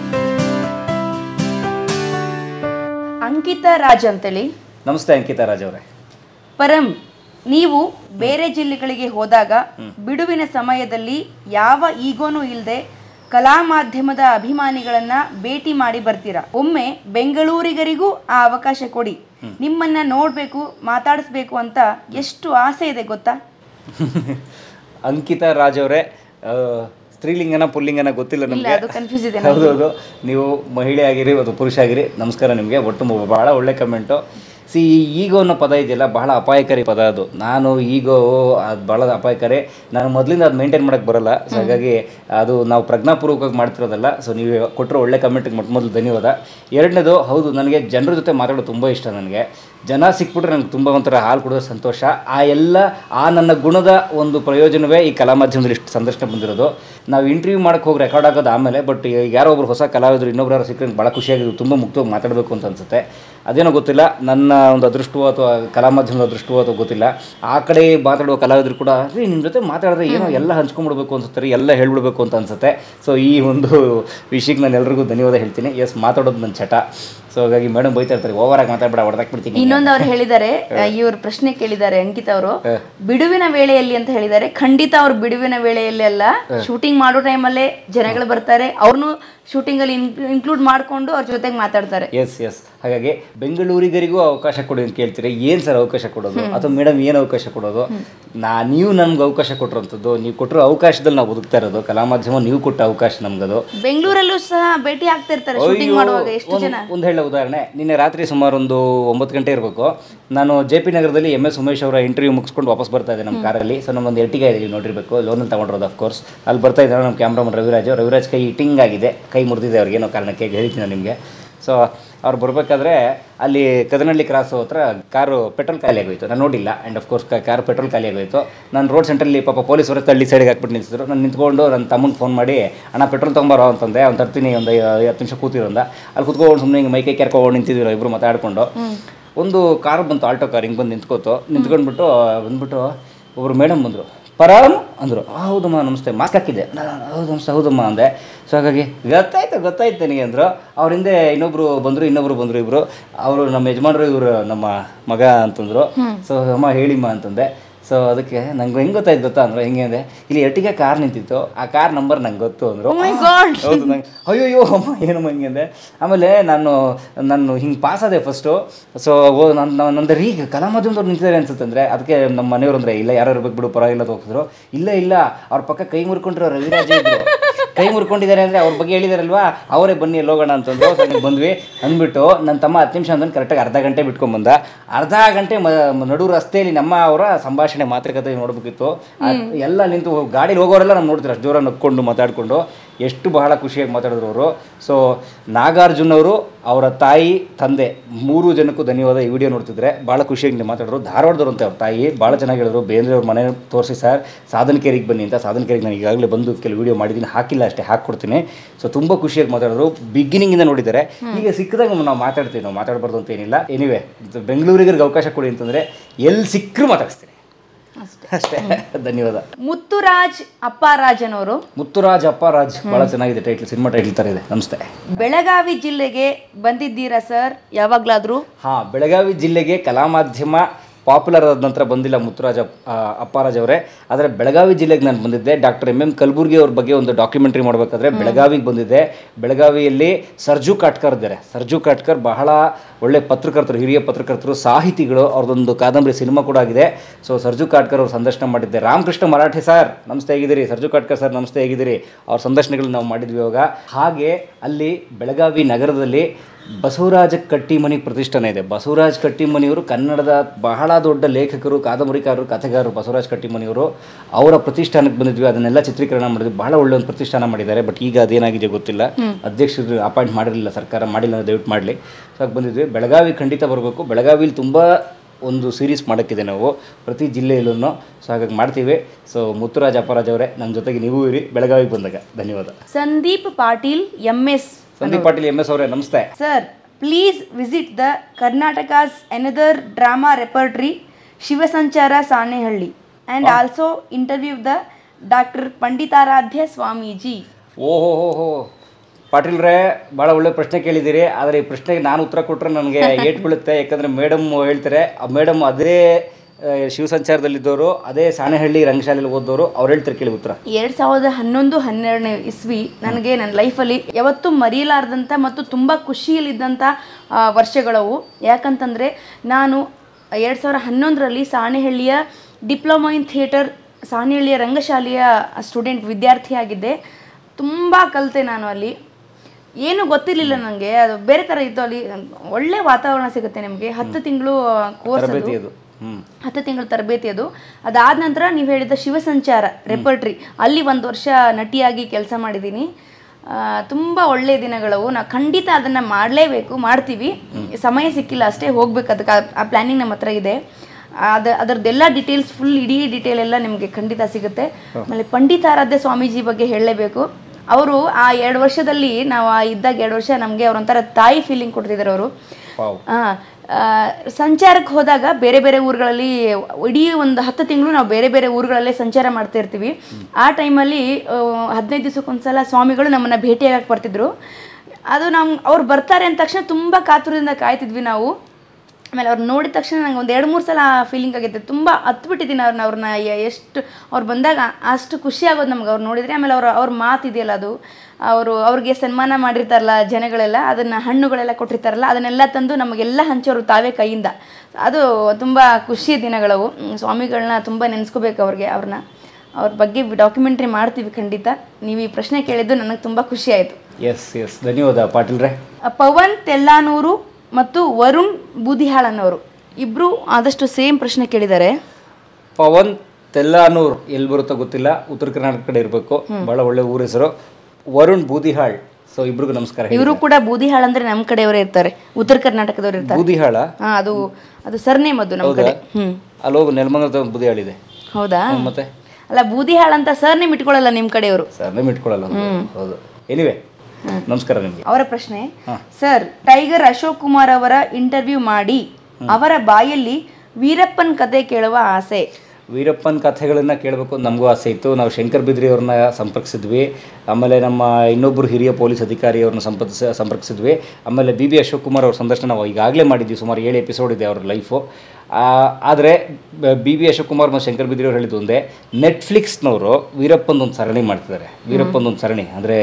ಅಂಕಿತಾ ರಾಜ್ ಅಂತೇಳಿ ನಮಸ್ತೆ ಅಂಕಿತಾ ರಾಜ್ ಅವರೇ ಪರಂ ನೀವು ಬೇರೆ ಜಿಲ್ಲೆಗಳಿಗೆ ಹೋದಾಗ ಬಿಡುವಿನ ಸಮಯದಲ್ಲಿ ಯಾವ ಈಗೋನೂ ಇಲ್ಲದೆ ಕಲಾ ಮಾಧ್ಯಮದ ಅಭಿಮಾನಿಗಳನ್ನ ಭೇಟಿ ಮಾಡಿ ಬರ್ತೀರಾ ಒಮ್ಮೆ ಬೆಂಗಳೂರಿಗರಿಗೂ ಆ ಅವಕಾಶ ಕೊಡಿ ನಿಮ್ಮನ್ನ ನೋಡ್ಬೇಕು ಮಾತಾಡಿಸ್ಬೇಕು ಅಂತ ಎಷ್ಟು ಆಸೆ ಇದೆ ಗೊತ್ತಾ ಅಂಕಿತಾ ರಾಜ್ ಅವರೇ ಆ, ಸ್ತ್ರೀಲಿಂಗನ ಪುಲ್ಲಿಂಗನ ಗೊತ್ತಿಲ್ಲ ಇಲ್ಲ ನಮಗೆ ಅದು ಕನ್ಫ್ಯೂಸ್ ಇದೆ ಹೌದು ಹೌದು ನೀವು ಮಹಿಳೆ ಆಗಿರಿ ಅಥವಾ ಪುರುಷ ಆಗಿರಿ ನಮಸ್ಕಾರ ನಿಮಗೆ ಒಟ್ಟು ಮು- ಬಹಳ ಒಳ್ಳೆ ಕಮೆಂಟು ಸಿ ಈಗೋ ಅನ್ನೋ ಪದ ಇದೆಯಲ್ಲ ಬಹಳ ಅಪಾಯಕಾರಿ ಪದ ಅದು ನಾನು ಈಗೋ ಅದು ಬಹಳ ಅಪಾಯಕಾರಿ ನಾನು ಮೊದಲಿಂದ ಅದು ಮೇಂಟೈನ್ ಮಾಡೋಕ್ಕೆ ಬರಲ್ಲ ಸೊ ಹಾಗಾಗಿ ಅದು ನಾವು ಪ್ರಜ್ಞಾಪೂರ್ವಕವಾಗಿ ಮಾಡ್ತಿರೋದಲ್ಲ ಸೊ ನೀವು ಕೊಟ್ಟರು ಒಳ್ಳೆ ಕಮೆಂಟಿಗೆ ಮೊಟ್ಟ ಮೊದಲು ಧನ್ಯವಾದ ಎರಡನೇದು ಹೌದು ನನಗೆ ಜನರ ಜೊತೆ ಮಾತಾಡೋದು ತುಂಬ ಇಷ್ಟ ನನಗೆ ಜನ ಸಿಕ್ಬಿಟ್ರೆ ನನಗೆ ತುಂಬ ಒಂಥರ ಹಾಲು ಕೊಡೋ ಸಂತೋಷ ಆ ಎಲ್ಲ ಆ ನನ್ನ ಗುಣದ ಒಂದು ಪ್ರಯೋಜನವೇ ಈ ಕಲಾ ಮಾಧ್ಯಮದಲ್ಲಿ ಇಷ್ಟು ಸಂದರ್ಶನ ಬಂದಿರೋದು ನಾವು ಇಂಟರ್ವ್ಯೂ ಮಾಡಕ್ಕೆ ಹೋಗಿ ರೆಕಾರ್ಡ್ ಆಗೋದು ಆಮೇಲೆ ಬಟ್ ಯಾರೋ ಒಬ್ರು ಹೊಸ ಕಲಾವಿದರು ಇನ್ನೊಬ್ರು ಯಾರೋ ಸಿಕ್ಕರೆ ಭಾಳ ಖುಷಿಯಾಗಿ ತುಂಬ ಮುಕ್ತವಾಗಿ ಮಾತಾಡಬೇಕು ಅಂತ ಅನ್ಸುತ್ತೆ ಅದೇನೋ ಗೊತ್ತಿಲ್ಲ ನನ್ನ ಒಂದು ಅದೃಷ್ಟವೋ ಅಥವಾ ಕಲಾ ಮಾಧ್ಯಮದ ಅದೃಷ್ಟವೋ ಅಥವಾ ಗೊತ್ತಿಲ್ಲ ಆ ಕಡೆ ಮಾತಾಡುವ ಕಲಾವಿದರು ಕೂಡ ರೀ ನಿಮ್ಮ ಜೊತೆ ಮಾತಾಡಿದ್ರೆ ಏನೋ ಎಲ್ಲ ಹಂಚ್ಕೊಂಡ್ಬಿಡ್ಬೇಕು ಅನ್ಸುತ್ತೆ ರೀ ಎಲ್ಲ ಹೇಳ್ಬಿಡ್ಬೇಕು ಅಂತ ಅನ್ಸುತ್ತೆ ಸೊ ಈ ಒಂದು ವಿಷಯಕ್ಕೆ ನಾನು ಎಲ್ರಿಗೂ ಧನ್ಯವಾದ ಹೇಳ್ತೀನಿ ಎಸ್ ಮಾತಾಡೋದು ನನ್ನ ಚಟ ಸೊ ಹಾಗಾಗಿ ಮೇಡಮ್ ಬೈತಾ ಇರ್ತಾರೆ ಓವರಾಗಿ ಮಾತಾಡ್ಬೇಡ ಹೊಡೆದಾಕ್ಬಿಡ್ತೀನಿ ಇನ್ನೊಂದು ಅವ್ರು ಹೇಳಿದ್ದಾರೆ ಇವ್ರು ಪ್ರಶ್ನೆ ಕೇಳಿದ್ದಾರೆ ಅಂಕಿತ್ ಅವರು ಬಿಡುವಿನ ವೇಳೆಯಲ್ಲಿ ಅಂತ ಹೇಳಿದ್ದಾರೆ ಖಂಡಿತ ಅವ್ರು ಬಿಡುವಿನ ವೇಳೆಯಲ್ಲಿ ಅಲ್ಲ ಶೂಟಿಂಗ್ ಮಾಡೋ ಟೈಮಲ್ಲೇ ಜನಗಳು ಬರ್ತಾರೆ ಅವ್ರನ್ನು ಶೂಟಿಂಗ್ ಅಲ್ಲಿ ಇನ್ಕ್ಲೂಡ್ ಮಾಡ್ಕೊಂಡು ಅವ್ರ ಜೊತೆಗೆ ಮಾತಾಡ್ತಾರೆ ಎಸ್ ಎಸ್ ಹಾಗಾಗಿ ಬೆಂಗಳೂರಿಗರಿಗೂ ಅವಕಾಶ ಕೊಡಿ ಅಂತ ಕೇಳ್ತೀರಿ ಏನು ಸರ್ ಅವಕಾಶ ಕೊಡೋದು ಅಥವಾ ಮೇಡಮ್ ಏನು ಅವಕಾಶ ಕೊಡೋದು ನಾ ನೀವು ನಮ್ಗೆ ಅವಕಾಶ ಕೊಟ್ಟಿರೋಂಥದ್ದು ನೀವು ಕೊಟ್ಟಿರೋ ಅವಕಾಶದಲ್ಲಿ ನಾವು ಬದುಕ್ತಾ ಇರೋದು ಕಲಾ ಮಾಧ್ಯಮ ನೀವು ಕೊಟ್ಟ ಅವಕಾಶ ನಮ್ಗದು ಬೆಂಗಳೂರಲ್ಲೂ ಸಹ ಭೇಟಿ ಆಗ್ತಿರ್ತಾರೆ ಶೂಟಿಂಗ್ ಮಾಡುವಾಗ ಎಷ್ಟು ಜನ ಒಂದು ಹೇಳ ಉದಾಹರಣೆ ನಿನ್ನೆ ರಾತ್ರಿ ಸುಮಾರು ಒಂದು ಒಂಬತ್ತು ಗಂಟೆ ಇರಬೇಕು ನಾನು ಜೆ ಪಿ ನಗರದಲ್ಲಿ ಎಮ್ ಎಸ್ ಉಮೇಶ್ ಅವರ ಇಂಟರ್ವ್ಯೂ ಮುಗಿಸ್ಕೊಂಡು ವಾಪಸ್ ಬರ್ತಾ ಇದ್ದೆ ನಮ್ಮ ಕಾರಲ್ಲಿ ಸೊ ನಮ್ಮೊಂದು ಎರ್ಟಿಗ ಇದೆ ನೀವು ನೋಡಿರಬೇಕು ಲೋನಲ್ಲಿ ತಗೊಂಡಿರೋದು ಆಫ್ ಕೋರ್ಸ್ ಅಲ್ಲಿ ಬರ್ತಾ ಇದ್ದಾರೆ ನಮ್ಮ ಕ್ಯಾಮ್ರಾಮನ್ ರವಿರಾಜ್ ರವಿರಾಜ್ ಕೈ ಟಿಂಗ್ ಆಗಿದೆ ಕೈ ಮುರಿದಿದೆ ಅವ್ರಿಗೆ ಏನೋ ಕಾರಣಕ್ಕೆ ಹೇಳ್ತೀನಿ ನಾನು ನಿಮಗೆ ಸೊ ಅವ್ರು ಬರಬೇಕಾದ್ರೆ ಅಲ್ಲಿ ಕದನಹಳ್ಳಿ ಕ್ರಾಸ್ ಹತ್ರ ಕಾರು ಪೆಟ್ರೋಲ್ ಖಾಲಿ ಆಗೋಯ್ತು ನಾನು ನೋಡಿಲ್ಲ and of course car petrol ಖಾಲಿ ಆಗೋಯ್ತು ನಾನು ರೋಡ್ ಸೆಂಟ್ರಲ್ಲಿ ಪಾಪ ಪೊಲೀಸರು ತಳ್ಳಿ ಸೈಡಿಗೆ ಹಾಕ್ಬಿಟ್ಟು ನಿಲ್ಸಿದ್ರು ನಾನು ನಿಂತ್ಕೊಂಡು ನನ್ನ ತಮ್ಮನ ಫೋನ್ ಮಾಡಿ ಅಣ್ಣ ಪೆಟ್ರೋಲ್ ತೊಗೊಂಬರೋ ಅಂತಂದೆ ಅವ್ನು ತರ್ತೀನಿ ಒಂದು ಐ- ಹತ್ತು ನಿಮಿಷ ಕೂತಿರೋಂದ ಅಲ್ಲಿ ಕೂತ್ಕೊಂಡು ಸುಮ್ಮನೆ ಹಿಂಗೆ ಮೈಕೈ ಕೆರ್ಕೊಂಡು ನಿಂತಿದ್ರು ಇಬ್ಬರು ಮಾತಾಡ್ಕೊಂಡು ಒಂದು ಕಾರ್ ಬಂತು ಆಲ್ಟೋ ಕಾರ್ ಹಿಂಗೆ ಬಂದು ನಿಂತ್ಕೋತು ನಿಂತ್ಕೊಂಡ್ಬಿಟ್ಟು ಬಂದ್ಬಿಟ್ಟು ಒಬ್ರು ಮೇಡಮ್ ಬಂದರು ಪರಾಮ್ ಅಂದರು ಹೌದಮ್ಮ ನಮಸ್ತೆ ಮಾಸ್ಕ್ ಹಾಕಿದ್ದೆ ನಾನು ಹೌದು ನಮಸ್ತೆ ಹೌದಮ್ಮ ಅಂದೆ ಸೊ ಹಾಗಾಗಿ ಗೊತ್ತಾಯ್ತು ಗೊತ್ತಾಯ್ತು ನನಗೆ ಅಂದರು ಅವ್ರ ಹಿಂದೆ ಇನ್ನೊಬ್ರು ಬಂದರು ಇನ್ನೊಬ್ರು ಬಂದರು ಇಬ್ಬರು ಅವರು ನಮ್ಮ ಯಜಮಾನರು ಇವರು ನಮ್ಮ ಮಗ ಅಂತಂದರು ಸೊ ಅಮ್ಮ ಹೇಳಿಮ್ಮ ಅಂತಂದೆ ಸೊ ಅದಕ್ಕೆ ನಂಗೆ ಹೆಂಗೆ ಗೊತ್ತಾಯ್ತು ಗೊತ್ತಾ ಅಂದ್ರೆ ಹೆಂಗೆ ಅಂದರೆ ಇಲ್ಲಿ ಎರ್ಟಿಗೆ ಕಾರ್ ನಿಂತಿತ್ತು ಆ ಕಾರ್ ನಂಬರ್ ನಂಗೆ ಗೊತ್ತು ಅಂದರು ಹೌದು ನಂಗೆ ಅಯ್ಯೋ ಅಮ್ಮ ಏನಮ್ಮ ಹಿಂಗೆ ಅಂದೆ ಆಮೇಲೆ ನಾನು ನಾನು ಹಿಂಗೆ ಪಾಸ್ ಆದೆ ಫಸ್ಟು ಸೊ ಓ ನನ್ನ ನಂದು ರೀ ಕಲಾ ಮಾಧ್ಯಮದವ್ರು ನಿಂತಿದ್ದಾರೆ ಅನ್ಸುತ್ತಂದ್ರೆ ಅದಕ್ಕೆ ನಮ್ಮ ಮನೆಯವ್ರು ಅಂದ್ರೆ ಇಲ್ಲ ಯಾರು ಇರ್ಬೇಕು ಬಿಡು ಪರವಾಗಿಲ್ಲ ಅಂತ ಹೋಗಿದ್ರು ಇಲ್ಲ ಇಲ್ಲ ಅವ್ರ ಪಕ್ಕ ಕೈ ಮುರ್ಕೊಂಡ್ರು ರವಿರಾಜ ಇದ್ರು ಕೈ ಮುರ್ಕೊಂಡಿದ್ದಾರೆ ಅಂದರೆ ಅವ್ರ ಬಗ್ಗೆ ಹೇಳಿದಾರಲ್ವಾ ಅವರೇ ಬನ್ನಿ ಎಲ್ಲಿ ಹೋಗೋಣ ಅಂತಂದ್ರು ಸೊ ಅಲ್ಲಿ ಬಂದ್ವಿ ಅಂದ್ಬಿಟ್ಟು ನನ್ನ ತಮ್ಮ ಹತ್ತು ನಿಮಿಷ ಅಂದ್ರೆ ಕರೆಕ್ಟಾಗಿ ಅರ್ಧ ಗಂಟೆ ಬಿಟ್ಕೊಂಡ್ಬಂದ ಅರ್ಧ ಗಂಟೆ ಮ ನಡು ರಸ್ತೆಯಲ್ಲಿ ನಮ್ಮ ಅವರ ಸಂಭಾಷಣೆ ಮಾತುಕತೆ ನೋಡ್ಬೇಕಿತ್ತು ಅದ್ ಎಲ್ಲ ನಿಂತು ಗಾಡೀಲಿ ಹೋಗೋರೆಲ್ಲ ನಾನು ನೋಡ್ತೀರ ಅಷ್ಟು ಜೋರ ನಕ್ಕೊಂಡು ಮಾತಾಡಿಕೊಂಡು ಎಷ್ಟು ಬಹಳ ಖುಷಿಯಾಗಿ ಮಾತಾಡಿದ್ರು ಅವರು ಸೊ ನಾಗಾರ್ಜುನ್ ಅವರು ಅವರ ತಾಯಿ ತಂದೆ ಮೂರು ಜನಕ್ಕೂ ಧನ್ಯವಾದ ಈ ವಿಡಿಯೋ ನೋಡ್ತಿದ್ರೆ ಭಾಳ ಖುಷಿಯಾಗಿ ನೀವು ಮಾತಾಡಿದ್ರು ಧಾರವಾಡದವ್ರು ಅಂತ ಅವ್ರ ತಾಯಿ ಭಾಳ ಚೆನ್ನಾಗಿ ಹೇಳಿದ್ರು ಬೇಂದ್ರೆ ಅವ್ರ ಮನೆ ತೋರಿಸಿ ಸರ್ ಸಾಧನಕೇರಿಗೆ ಬನ್ನಿ ಅಂತ ಸಾಧನಕೇರಿಗೆ ನಾನು ಈಗಾಗಲೇ ಬಂದು ಕೆಲವು ವಿಡಿಯೋ ಮಾಡಿದ್ದೀನಿ ಹಾಕಿಲ್ಲ ಅಷ್ಟೇ ಹಾಕ್ಕೊಡ್ತೀನಿ ಸೊ ತುಂಬ ಖುಷಿಯಾಗಿ ಮಾತಾಡಿದ್ರು ಬಿಗಿನಿಂಗಿಂದ ನೋಡಿದ್ದಾರೆ ಈಗ ಸಿಕ್ಕಿದಾಗ ನಾವು ಮಾತಾಡ್ತೀವಿ ನಾವು ಮಾತಾಡಬಾರ್ದು ಅಂತ ಏನಿಲ್ಲ ಎನಿವೆ ಬೆಂಗಳೂರಿಗರಿಗೆ ಅವಕಾಶ ಕೊಡಿ ಅಂತಂದರೆ ಎಲ್ಲಿ ಸಿಕ್ಕರೂ ಮಾತಾಡಿಸ್ತೀನಿ ಅಷ್ಟೇ ಧನ್ಯವಾದ ಮುತ್ತುರಾಜ್ ಅಪ್ಪಾರಾಜನವರು ಮುತ್ತುರಾಜ್ ಅಪ್ಪರಾಜ್ ಭಾಳ ಚೆನ್ನಾಗಿದೆ ಟೈಟ್ಲ್ ಸಿನಿಮಾ ಟೈಟ್ಲ್ ಥರ ಇದೆ ನಮಸ್ತೆ ಬೆಳಗಾವಿ ಜಿಲ್ಲೆಗೆ ಬಂದಿದ್ದೀರಾ ಸರ್ ಯಾವಾಗ್ಲಾದ್ರೂ ಹಾಂ ಬೆಳಗಾವಿ ಜಿಲ್ಲೆಗೆ ಕಲಾ ಮಾಧ್ಯಮ ಪಾಪ್ಯುಲರ್ ಆದ ನಂತರ ಬಂದಿಲ್ಲ ಮುತ್ತುರಾಜ್ ಅಪ್ ಆ, ಅಪ್ಪಾರಾಜ್ ಅವರೇ ಆದರೆ ಬೆಳಗಾವಿ ಜಿಲ್ಲೆಗೆ ನಾನು ಬಂದಿದ್ದೆ ಡಾಕ್ಟರ್ ಎಮ್ ಎಂ ಕಲಬುರ್ಗಿ ಅವ್ರ ಬಗ್ಗೆ ಒಂದು ಡಾಕ್ಯುಮೆಂಟ್ರಿ ಮಾಡಬೇಕಾದ್ರೆ ಬೆಳಗಾವಿಗೆ ಬಂದಿದ್ದೆ ಬೆಳಗಾವಿಯಲ್ಲಿ ಸರ್ಜು ಕಾಟ್ಕರ್ ಇದ್ದಾರೆ ಸರ್ಜು ಕಾಟ್ಕರ್ ಬಹಳ ಒಳ್ಳೆ ಪತ್ರಕರ್ತರು ಹಿರಿಯ ಪತ್ರಕರ್ತರು ಸಾಹಿತಿಗಳು ಅವ್ರದ್ದೊಂದು ಕಾದಂಬರಿ ಸಿನಿಮಾ ಕೂಡ ಆಗಿದೆ ಸೊ ಸರ್ಜು ಕಾಟ್ಕರ್ ಅವ್ರು ಸಂದರ್ಶನ ಮಾಡಿದ್ದೆ ರಾಮಕೃಷ್ಣ ಮರಾಠೆ ಸರ್ ನಮಸ್ತೆ ಹೇಗಿದ್ದೀರಿ ಸರ್ಜು ಕಾಟ್ಕರ್ ಸರ್ ನಮಸ್ತೆ ಹೇಗಿದ್ದೀರಿ ಅವ್ರ ಸಂದರ್ಶನಗಳು ನಾವು ಮಾಡಿದ್ವಿ ಇವಾಗ ಹಾಗೆ ಅಲ್ಲಿ ಬೆಳಗಾವಿ ನಗರದಲ್ಲಿ ಬಸವರಾಜ ಕಟ್ಟಿಮನಿ ಪ್ರತಿಷ್ಠಾನ ಇದೆ ಬಸವರಾಜ್ ಕಟ್ಟಿಮನಿಯವರು ಕನ್ನಡದ ಬಹಳ ದೊಡ್ಡ ಲೇಖಕರು ಕಾದಂಬರಿಕಾರರು ಕಥೆಗಾರರು ಬಸವರಾಜ್ ಕಟ್ಟಿಮನಿಯವರು ಅವರ ಪ್ರತಿಷ್ಠಾನಕ್ಕೆ ಬಂದಿದ್ವಿ ಅದನ್ನೆಲ್ಲ ಚಿತ್ರೀಕರಣ ಮಾಡಿದ್ವಿ ಬಹಳ ಒಳ್ಳೆ ಒಂದು ಪ್ರತಿಷ್ಠಾನ ಮಾಡಿದ್ದಾರೆ ಬಟ್ ಈಗ ಅದೇನಾಗಿದೆ ಗೊತ್ತಿಲ್ಲ ಅಧ್ಯಕ್ಷರು ಅಪಾಯಿಂಟ್ ಮಾಡಿರಲಿಲ್ಲ ಸರ್ಕಾರ ಮಾಡಿಲ್ಲ ಅಂದ್ರೆ ದಯವಿಟ್ಟು ಮಾಡಲಿ ಸೊ ಹಾಗೆ ಬಂದಿದ್ವಿ ಬೆಳಗಾವಿ ಖಂಡಿತ ಬರಬೇಕು ಬೆಳಗಾವಿಲಿ ತುಂಬ ಒಂದು ಸೀರೀಸ್ ಮಾಡೋಕ್ಕಿದೆ ನಾವು ಪ್ರತಿ ಜಿಲ್ಲೆಯಲ್ಲೂ ಸೊ ಹಾಗಾಗಿ ಮಾಡ್ತೀವಿ ಸೊ ಮುತ್ತುರಾಜ್ ಅಪರಾಜ್ ಅವರೇ ನಮ್ಮ ಜೊತೆಗೆ ನೀವು ಇರಿ ಬೆಳಗಾವಿಗೆ ಬಂದಾಗ ಧನ್ಯವಾದ Sandeep Patil M S Sandeep Patil M S ಅವರೇ ನಮಸ್ತೆ sir please visit the Karnataka's another drama repertory Shivasanchara Sanehalli and also interview the doctor Panditaradhya Swamiji ಓಹೋ ಹೋ ಹೋ ಪಾಟೀಲ್ರೇ ಭಾಳ ಒಳ್ಳೆ ಪ್ರಶ್ನೆ ಕೇಳಿದ್ದೀರಿ ಆದರೆ ಈ ಪ್ರಶ್ನೆಗೆ ನಾನು ಉತ್ತರ ಕೊಟ್ಟರೆ ನನಗೆ ಏಟ್ ಬೀಳುತ್ತೆ ಯಾಕಂದರೆ ಮೇಡಮ್ ಹೇಳ್ತಾರೆ ಆ ಮೇಡಮ್ ಅದೇ ಆ, ಶಿವಸಂಚಾರದಲ್ಲಿದ್ದವರು ಅದೇ ಸಾಣೆಹಳ್ಳಿ ರಂಗಶಾಲೆಯಲ್ಲಿ ಓದೋರು ಅವ್ರು ಹೇಳ್ತಾರೆ ಕೇಳಿ ಉತ್ತರ ಎರಡ್ ಸಾವಿರದ ಹನ್ನೊಂದು ಹನ್ನೆರಡನೇ ಇಸ್ವಿ ನನಗೆ ನನ್ನ ಲೈಫಲ್ಲಿ ಯಾವತ್ತೂ ಮರೆಯಲಾರ್ದಂಥ ಮತ್ತು ತುಂಬ ಖುಷಿಯಲ್ಲಿದ್ದಂಥ ಆ, ವರ್ಷಗಳವು ಯಾಕಂತಂದರೆ ನಾನು ಎರಡು ಸಾವಿರ ಹನ್ನೊಂದರಲ್ಲಿ ಸಾಣೆಹಳ್ಳಿಯ ಡಿಪ್ಲೊಮಾ ಇನ್ ಥಿಯೇಟರ್ ಸಾಣೆಹಳ್ಳಿಯ ರಂಗಶಾಲೆಯ ಸ್ಟೂಡೆಂಟ್ ವಿದ್ಯಾರ್ಥಿಯಾಗಿದ್ದೆ ತುಂಬ ಕಲಿತೆ ನಾನು ಅಲ್ಲಿ ಏನು ಗೊತ್ತಿರಲಿಲ್ಲ ನನಗೆ ಅದು ಬೇರೆ ಥರ ಇತ್ತು ಅಲ್ಲಿ ಒಳ್ಳೆ ವಾತಾವರಣ ಸಿಗುತ್ತೆ ನಿಮಗೆ ಹತ್ತು ತಿಂಗಳು ಕೋರ್ಸ್ ತರಬೇತಿ ಅದು ಹ್ಞೂ ಹತ್ತು ತಿಂಗಳ ತರಬೇತಿ ಅದು ಅದಾದ ನಂತರ ನೀವು ಹೇಳಿದ ಶಿವಸಂಚಾರ ರೆಪರ್ಟ್ರಿ ಅಲ್ಲಿ ಒಂದು ವರ್ಷ ನಟಿಯಾಗಿ ಕೆಲಸ ಮಾಡಿದ್ದೀನಿ ಆ, ತುಂಬ ಒಳ್ಳೆಯ ದಿನಗಳವು ನಾವು ಖಂಡಿತ ಅದನ್ನು ಮಾಡಲೇಬೇಕು ಮಾಡ್ತೀವಿ ಸಮಯ ಸಿಕ್ಕಿಲ್ಲ ಅಷ್ಟೇ ಹೋಗ್ಬೇಕು ಅದಕ್ಕೆ ಆ- ಆ ಪ್ಲ್ಯಾನಿಂಗ್ ನಮ್ಮ ಹತ್ರ ಇದೆ ಅದು ಅದರದ್ದೆಲ್ಲ ಡೀಟೇಲ್ಸ್ ಫುಲ್ ಇಡೀ ಡೀಟೇಲ್ ಎಲ್ಲ ನಿಮಗೆ ಖಂಡಿತ ಸಿಗುತ್ತೆ ಆಮೇಲೆ ಪಂಡಿತಾರಾಧ್ಯ ಸ್ವಾಮೀಜಿ ಬಗ್ಗೆ ಹೇಳಲೇಬೇಕು ಅವರು ಆ ಎರಡು ವರ್ಷದಲ್ಲಿ ನಾವು ಆ ಇದ್ದಾಗ ಎರಡು ವರ್ಷ ನಮಗೆ ಅವರೊಂಥರ ತಾಯಿ ಫೀಲಿಂಗ್ ಕೊಡ್ತಿದ್ದಾರೆ ಅವರು ವಾವ್ ಆ, ಆ, ಸಂಚಾರಕ್ಕೆ ಹೋದಾಗ ಬೇರೆ ಬೇರೆ ಊರುಗಳಲ್ಲಿ ಇಡೀ ಒಂದು ಹತ್ತು ತಿಂಗಳು ನಾವು ಬೇರೆ ಬೇರೆ ಊರುಗಳಲ್ಲೇ ಸಂಚಾರ ಮಾಡ್ತಾ ಇರ್ತೀವಿ ಆ ಟೈಮಲ್ಲಿ ಹದಿನೈದು ದಿವಸಕ್ಕೊಂದ್ಸಲ ಸ್ವಾಮಿಗಳು ನಮ್ಮನ್ನು ಭೇಟಿಯಾಗಕ್ಕೆ ಬರ್ತಿದ್ರು ಅದು ನಾವು ಅವ್ರು ಬರ್ತಾರೆ ಅಂದ ತಕ್ಷಣ ತುಂಬ ಕಾತುರದಿಂದ ಕಾಯ್ತಿದ್ವಿ ನಾವು ಆಮೇಲೆ ಅವ್ರು ನೋಡಿದ ತಕ್ಷಣ ನಂಗೆ ಒಂದು ಎರಡು ಮೂರು ಸಲ ಫೀಲಿಂಗ್ ಆಗೈತೆ ತುಂಬ ಹತ್ಬಿಟ್ಟಿದ್ದೀನಿ ಅವ್ರನ್ನ ಅವ್ರನ್ನ ಎ- ಎಷ್ಟು ಅವ್ರು ಬಂದಾಗ ಅಷ್ಟು ಖುಷಿ ಆಗೋದು ನಮ್ಗೆ ಅವ್ರು ನೋಡಿದರೆ ಆಮೇಲೆ ಅವ್ರ ಅವ್ರ ಮಾತಿದೆಯಲ್ಲ ಅದು ಅವರು ಅವ್ರಿಗೆ ಸನ್ಮಾನ ಮಾಡಿರ್ತಾರಲ್ಲ ಜನಗಳೆಲ್ಲ ಅದನ್ನು ಹಣ್ಣುಗಳೆಲ್ಲ ಕೊಟ್ಟಿರ್ತಾರಲ್ಲ ಅದನ್ನೆಲ್ಲ ತಂದು ನಮಗೆಲ್ಲ ಹಂಚೋರು ತಾವೇ ಕೈಯಿಂದ ಅದು ತುಂಬ ಖುಷಿಯ ದಿನಗಳವು ಹ್ಮ್, ಸ್ವಾಮಿಗಳನ್ನ ತುಂಬ ನೆನೆಸ್ಕೋಬೇಕು ಅವ್ರಿಗೆ ಅವ್ರನ್ನ ಅವ್ರ ಬಗ್ಗೆ ಡಾಕ್ಯುಮೆಂಟ್ರಿ ಮಾಡ್ತೀವಿ ಖಂಡಿತ ನೀವು ಈ ಪ್ರಶ್ನೆ ಕೇಳಿದ್ದು ನನಗೆ ತುಂಬ ಖುಷಿ ಆಯಿತು ಎಸ್ ಎಸ್ ಧನ್ಯವಾದ ಪಾಟೀಲ್ರೇ ಪವನ್ ತೆಲ್ಲಾನೂರು ಮತ್ತು ವರುಣ್ ಬೂದಿಹಾಳ್ ಅನ್ನೋರು ಇಬ್ರು ಆದಷ್ಟು ಸೇಮ್ ಪ್ರಶ್ನೆ ಕೇಳಿದ್ದಾರೆ ಪವನ್ ತೆಲ್ಲಾನೂರ್ ಎಲ್ಲಿ ಬರುತ್ತೋ ಗೊತ್ತಿಲ್ಲ ಉತ್ತರ ಕರ್ನಾಟಕ ಕಡೆ ಇರಬೇಕು ಭಾಳ ಒಳ್ಳೆ ಊರ ಹೆಸರು ವರುಣ್ ಬೂದಿಹಾಳ್ ಸೊ ಇಬ್ರಿಗೂ ನಮಸ್ಕಾರ ಹೇಳಿ. ಇವರು ಕೂಡ ಬೂದಿಹಾಳ್ ಅಂದ್ರೆ ನಮ್ಮ ಕಡೆಯವರೇ ಇರ್ತಾರೆ ಉತ್ತರ ಕರ್ನಾಟಕದವ್ರು ಇರ್ತಾರೆ ಬೂದಿಹಾಳ ಹಾ ಅದು ಅದು ಸರ್ನೇಮ್ ಅದು ನಮ್ಮ ಕಡೆ ಹ್ಮ್ ಅಲ್ಲೋಗಿ ನೆಲಮಂಗಲದ ಒಂದು ಬೂದಿಹಾಳ್ ಇದೆ ಹೌದಾ ಮತ್ತೆ ಅಲ್ಲ ಬೂದಿಹಾಳ್ ಅಂತ ಸರ್ನೇಮ್ ಇಟ್ಕೊಳ್ಳಲ್ಲ ನಿಮ್ಮ ಕಡೆಯವರು ಸರ್ ನೇಮ್ ಇಟ್ಕೊಳ್ಳಲ್ಲ ಒಂದು. ಹೌದು ಎನಿವೆ ನಮಸ್ಕಾರ ನಿಮಗೆ ಅವರ ಪ್ರಶ್ನೆ ಸರ್ ಟೈಗರ್ ಅಶೋಕ್ ಕುಮಾರ್ ಅವರ ಇಂಟರ್ವ್ಯೂ ಮಾಡಿ ಅವರ ಬಾಯಲ್ಲಿ ವೀರಪ್ಪನ್ ಕತೆ ಕೇಳುವ ಆಸೆ ವೀರಪ್ಪನ ಕಥೆಗಳನ್ನು ಕೇಳಬೇಕು ಅಂತ ನಮಗೂ ಆಸೆ ಇತ್ತು ನಾವು ಶಂಕರ್ ಬಿದ್ರಿ ಅವ್ರನ್ನ ಸಂಪರ್ಕಿಸಿದ್ವಿ ಆಮೇಲೆ ನಮ್ಮ ಇನ್ನೊಬ್ಬರು ಹಿರಿಯ ಪೊಲೀಸ್ ಅಧಿಕಾರಿ ಅವ್ರನ್ನ ಸಂಪರ್ಕಿಸ ಸಂಪರ್ಕಿಸಿದ್ವಿ ಆಮೇಲೆ ಬಿ ಬಿ ಅಶೋಕ್ ಕುಮಾರ್ ಅವ್ರ ಸಂದರ್ಶನ ನಾವು ಈಗಾಗಲೇ ಮಾಡಿದ್ವಿ ಸುಮಾರು ಏಳು ಎಪಿಸೋಡ್ ಇದೆ ಅವ್ರ ಲೈಫು ಆದರೆ ಬಿ ಬಿ ಅಶೋಕ್ ಕುಮಾರ್ ಮತ್ತು ಶಂಕರ್ ಬಿದ್ರಿ ಅವ್ರು ಹೇಳಿದ್ದು ಒಂದೇ ನೆಟ್ಫ್ಲಿಕ್ಸ್ನವರು ವೀರಪ್ಪಂದೊಂದು ಸರಣಿ ಮಾಡ್ತಿದ್ದಾರೆ ವೀರಪ್ಪಂದೊಂದು ಸರಣಿ ಅಂದರೆ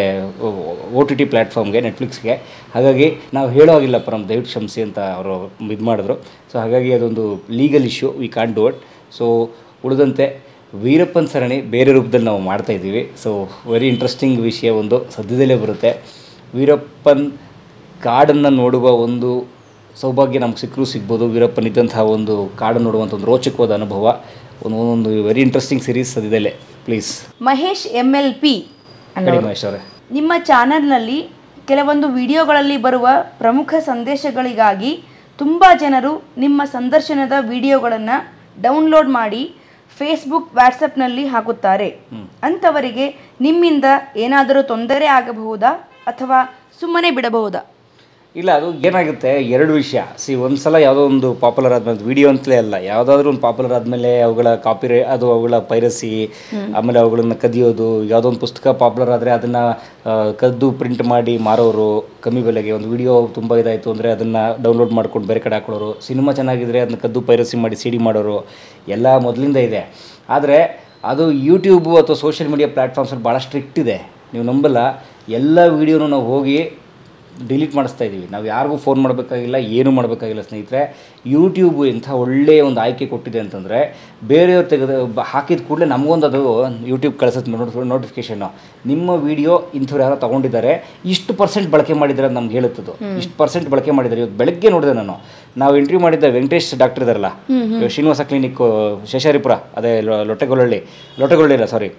ಓ ಟಿ ಟಿ ಪ್ಲ್ಯಾಟ್ಫಾರ್ಮ್ಗೆ ನೆಟ್ಫ್ಲಿಕ್ಸ್ಗೆ ಹಾಗಾಗಿ ನಾವು ಹೇಳೋ ಹಾಗಿಲ್ಲಪ್ಪ ನಮ್ಮ ದಯವಿಟ್ಟು ಕ್ಷಮಿಸಿ ಅಂತ ಅವರು ಇದು ಮಾಡಿದ್ರು ಸೊ ಹಾಗಾಗಿ ಅದೊಂದು legal issue we can do it so ಉಳಿದಂತೆ ವೀರಪ್ಪನ್ ಸರಣಿ ಬೇರೆ ರೂಪದಲ್ಲಿ ನಾವು ಮಾಡ್ತಾ ಇದ್ದೀವಿ ಸೊ ವೆರಿ ಇಂಟ್ರೆಸ್ಟಿಂಗ್ ವಿಷಯ ಒಂದು ಸದ್ಯದಲ್ಲೇ ಬರುತ್ತೆ ವೀರಪ್ಪನ್ ಕಾಡನ್ನು ನೋಡುವ ಒಂದು ಸೌಭಾಗ್ಯ ನಮ್ಗೆ ಸಿಕ್ಕರೂ ಸಿಗ್ಬೋದು ವೀರಪ್ಪನ್ ಇದ್ದಂತಹ ಒಂದು ಕಾಡನ್ನು ನೋಡುವಂಥ ಒಂದು ರೋಚಕವಾದ ಅನುಭವ ಒಂದು ಒಂದು ವೆರಿ ಇಂಟ್ರೆಸ್ಟಿಂಗ್ ಸಿರೀಸ್ ಸದ್ಯದಲ್ಲೇ please Mahesh M L P ಕಡಿಮೆ ಮಹೇಶ್ ಅವರೇ ನಿಮ್ಮ ಚಾನಲ್ನಲ್ಲಿ ಕೆಲವೊಂದು ವಿಡಿಯೋಗಳಲ್ಲಿ ಬರುವ ಪ್ರಮುಖ ಸಂದೇಶಗಳಿಗಾಗಿ ತುಂಬ ಜನರು ನಿಮ್ಮ ಸಂದರ್ಶನದ ವಿಡಿಯೋಗಳನ್ನು ಡೌನ್ಲೋಡ್ ಮಾಡಿ ಫೇಸ್ಬುಕ್ ವಾಟ್ಸಪ್ನಲ್ಲಿ ಹಾಕುತ್ತಾರೆ ಅಂಥವರಿಗೆ ನಿಮ್ಮಿಂದ ಏನಾದರೂ ತೊಂದರೆ ಆಗಬಹುದಾ ಅಥವಾ ಸುಮ್ಮನೆ ಬಿಡಬಹುದಾ ಇಲ್ಲ ಅದು ಏನಾಗುತ್ತೆ ಎರಡು ವಿಷಯ ಸಿ ಒಂದು ಸಲ ಯಾವುದೋ ಒಂದು ಪಾಪ್ಯುಲರ್ ಆದ್ಮೇಲೆ ವಿಡಿಯೋ ಅಂತಲೇ ಅಲ್ಲ ಯಾವುದಾದ್ರೂ ಒಂದು ಪಾಪ್ಯುಲರ್ ಆದಮೇಲೆ ಅವುಗಳ ಕಾಪಿ ಅದು ಅವುಗಳ ಪೈರಸಿ ಆಮೇಲೆ ಅವುಗಳನ್ನು ಕದಿಯೋದು ಯಾವುದೋ ಒಂದು ಪುಸ್ತಕ ಪಾಪ್ಯುಲರ್ ಆದರೆ ಅದನ್ನು ಕದ್ದು ಪ್ರಿಂಟ್ ಮಾಡಿ ಮಾರೋರು ಕಮ್ಮಿ ಬೆಲೆಗೆ ಒಂದು ವಿಡಿಯೋ ತುಂಬ ಇದಾಯಿತು ಅಂದರೆ ಅದನ್ನು ಡೌನ್ಲೋಡ್ ಮಾಡ್ಕೊಂಡು ಬೇರೆ ಕಡೆ ಹಾಕೊಳ್ಳೋರು ಸಿನಿಮಾ ಚೆನ್ನಾಗಿದ್ರೆ ಅದನ್ನ ಕದ್ದು ಪೈರಸಿ ಮಾಡಿ ಸಿ ಡಿ ಮಾಡೋರು ಎಲ್ಲ ಮೊದಲಿಂದ ಇದೆ ಆದರೆ ಅದು ಯೂಟ್ಯೂಬು ಅಥವಾ ಸೋಷಿಯಲ್ ಮೀಡಿಯಾ ಪ್ಲ್ಯಾಟ್ಫಾರ್ಮ್ಸಲ್ಲಿ ಭಾಳ ಸ್ಟ್ರಿಕ್ಟ್ ಇದೆ ನೀವು ನಂಬಲ್ಲ ಎಲ್ಲ ವೀಡಿಯೋನು ನಾವು ಹೋಗಿ ಡಿಲೀಟ್ ಮಾಡಿಸ್ತಾ ಇದ್ದೀವಿ ನಾವು ಯಾರಿಗೂ ಫೋನ್ ಮಾಡಬೇಕಾಗಿಲ್ಲ ಏನೂ ಮಾಡಬೇಕಾಗಿಲ್ಲ ಸ್ನೇಹಿತರೆ ಯೂಟ್ಯೂಬು ಇಂಥ ಒಳ್ಳೆಯ ಒಂದು ಆಯ್ಕೆ ಕೊಟ್ಟಿದೆ ಅಂತಂದರೆ ಬೇರೆಯವ್ರು ತೆಗೆದು ಬ- ಹಾಕಿದ ಕೂಡಲೇ ನಮಗೊಂದು ಅದು ಯೂಟ್ಯೂಬ್ ಕಳಿಸುತ್ತೆ ನೋಟಿ ನೋಟಿಫಿಕೇಷನ್ನು ನಿಮ್ಮ ವಿಡಿಯೋ ಇಂಥವ್ರು ಯಾರೋ ತೊಗೊಂಡಿದ್ದಾರೆ ಇಷ್ಟು ಪರ್ಸೆಂಟ್ ಬಳಕೆ ಮಾಡಿದ್ದಾರೆ ಅಂತ ನಮ್ಗೆ ಹೇಳುತ್ತದು ಇಷ್ಟು ಪರ್ಸೆಂಟ್ ಬಳಕೆ ಮಾಡಿದ್ದಾರೆ ಇವತ್ತು ಬೆಳಗ್ಗೆ ನೋಡಿದೆ ನಾನು ನಾವು ಇಂಟರ್ವ್ಯೂ ಮಾಡಿದ್ದ ವೆಂಕಟೇಶ್ ಡಾಕ್ಟರ್ ಇದಾರಲ್ಲ ಶ್ರೀನಿವಾಸ ಕ್ಲಿನಿಕ್ ಶೇಷಾರಿಪುರ ಅದೇ ಲೊ- ಲೊಟ್ಟೆಗೊಳ್ಳಳ್ಳಿ ಲೊಟ್ಟೆಗೊಳ್ಳಿ ಇಲ್ಲ ಸಾರಿ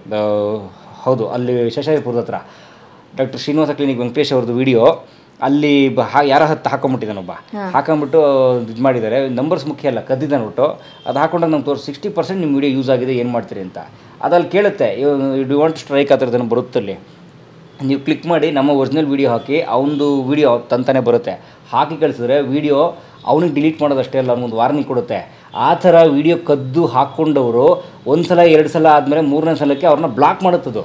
ಹೌದು ಅಲ್ಲಿ ಶೇಷಾರಿಪುರದ ಹತ್ರ ಡಾಕ್ಟರ್ ಶ್ರೀನಿವಾಸ ಕ್ಲಿನಿಕ್ ವೆಂಕಟೇಶ್ ಅವ್ರದ್ದು ವಿಡಿಯೋ ಅಲ್ಲಿ ಬ ಹಾ ಯಾರ ಹತ್ತು ಹಾಕೊಂಬಿಟ್ಟಿದ್ದಾನೊಬ್ಬ ಹಾಕೊಂಬಿಟ್ಟು ಇದು ಮಾಡಿದ್ದಾರೆ ನಂಬರ್ಸ್ ಮುಖ್ಯ ಅಲ್ಲ ಕದ್ದಿದ್ದಾನೆ ಬಿಟ್ಟು ಅದು ಹಾಕೊಂಡಾಗ ನಮ್ಗೆ ತೋರಿಸಿ ಸಿಕ್ಸ್ಟಿ ಪರ್ಸೆಂಟ್ ನಿಮ್ಮ ವಿಡಿಯೋ ಯೂಸ್ ಆಗಿದೆ ಏನು ಮಾಡ್ತೀರಿ ಅಂತ ಅದಲ್ಲಿ ಕೇಳುತ್ತೆ ಡು ವಾಂಟ್ ಸ್ಟ್ರೈಕ್ ಆ ಥರದನ್ನು ಬರುತ್ತಲ್ಲಿ ನೀವು ಕ್ಲಿಕ್ ಮಾಡಿ ನಮ್ಮ ಒರಿಜಿನಲ್ ವೀಡಿಯೋ ಹಾಕಿ ಅವನದು ವೀಡಿಯೋ ತಂತಾನೆ ಬರುತ್ತೆ ಹಾಕಿ ಕಳಿಸಿದ್ರೆ ವೀಡಿಯೋ ಅವನಿಗೆ ಡಿಲೀಟ್ ಮಾಡೋದಷ್ಟೇ ಅಲ್ಲ ಒಂದು ವಾರ್ನಿಂಗ್ ಕೊಡುತ್ತೆ ಆ ಥರ ವಿಡಿಯೋ ಕದ್ದು ಹಾಕ್ಕೊಂಡವರು ಒಂದು ಸಲ ಎರಡು ಸಲ ಆದಮೇಲೆ ಮೂರನೇ ಸಲಕ್ಕೆ ಅವ್ರನ್ನ ಬ್ಲಾಕ್ ಮಾಡುತ್ತದು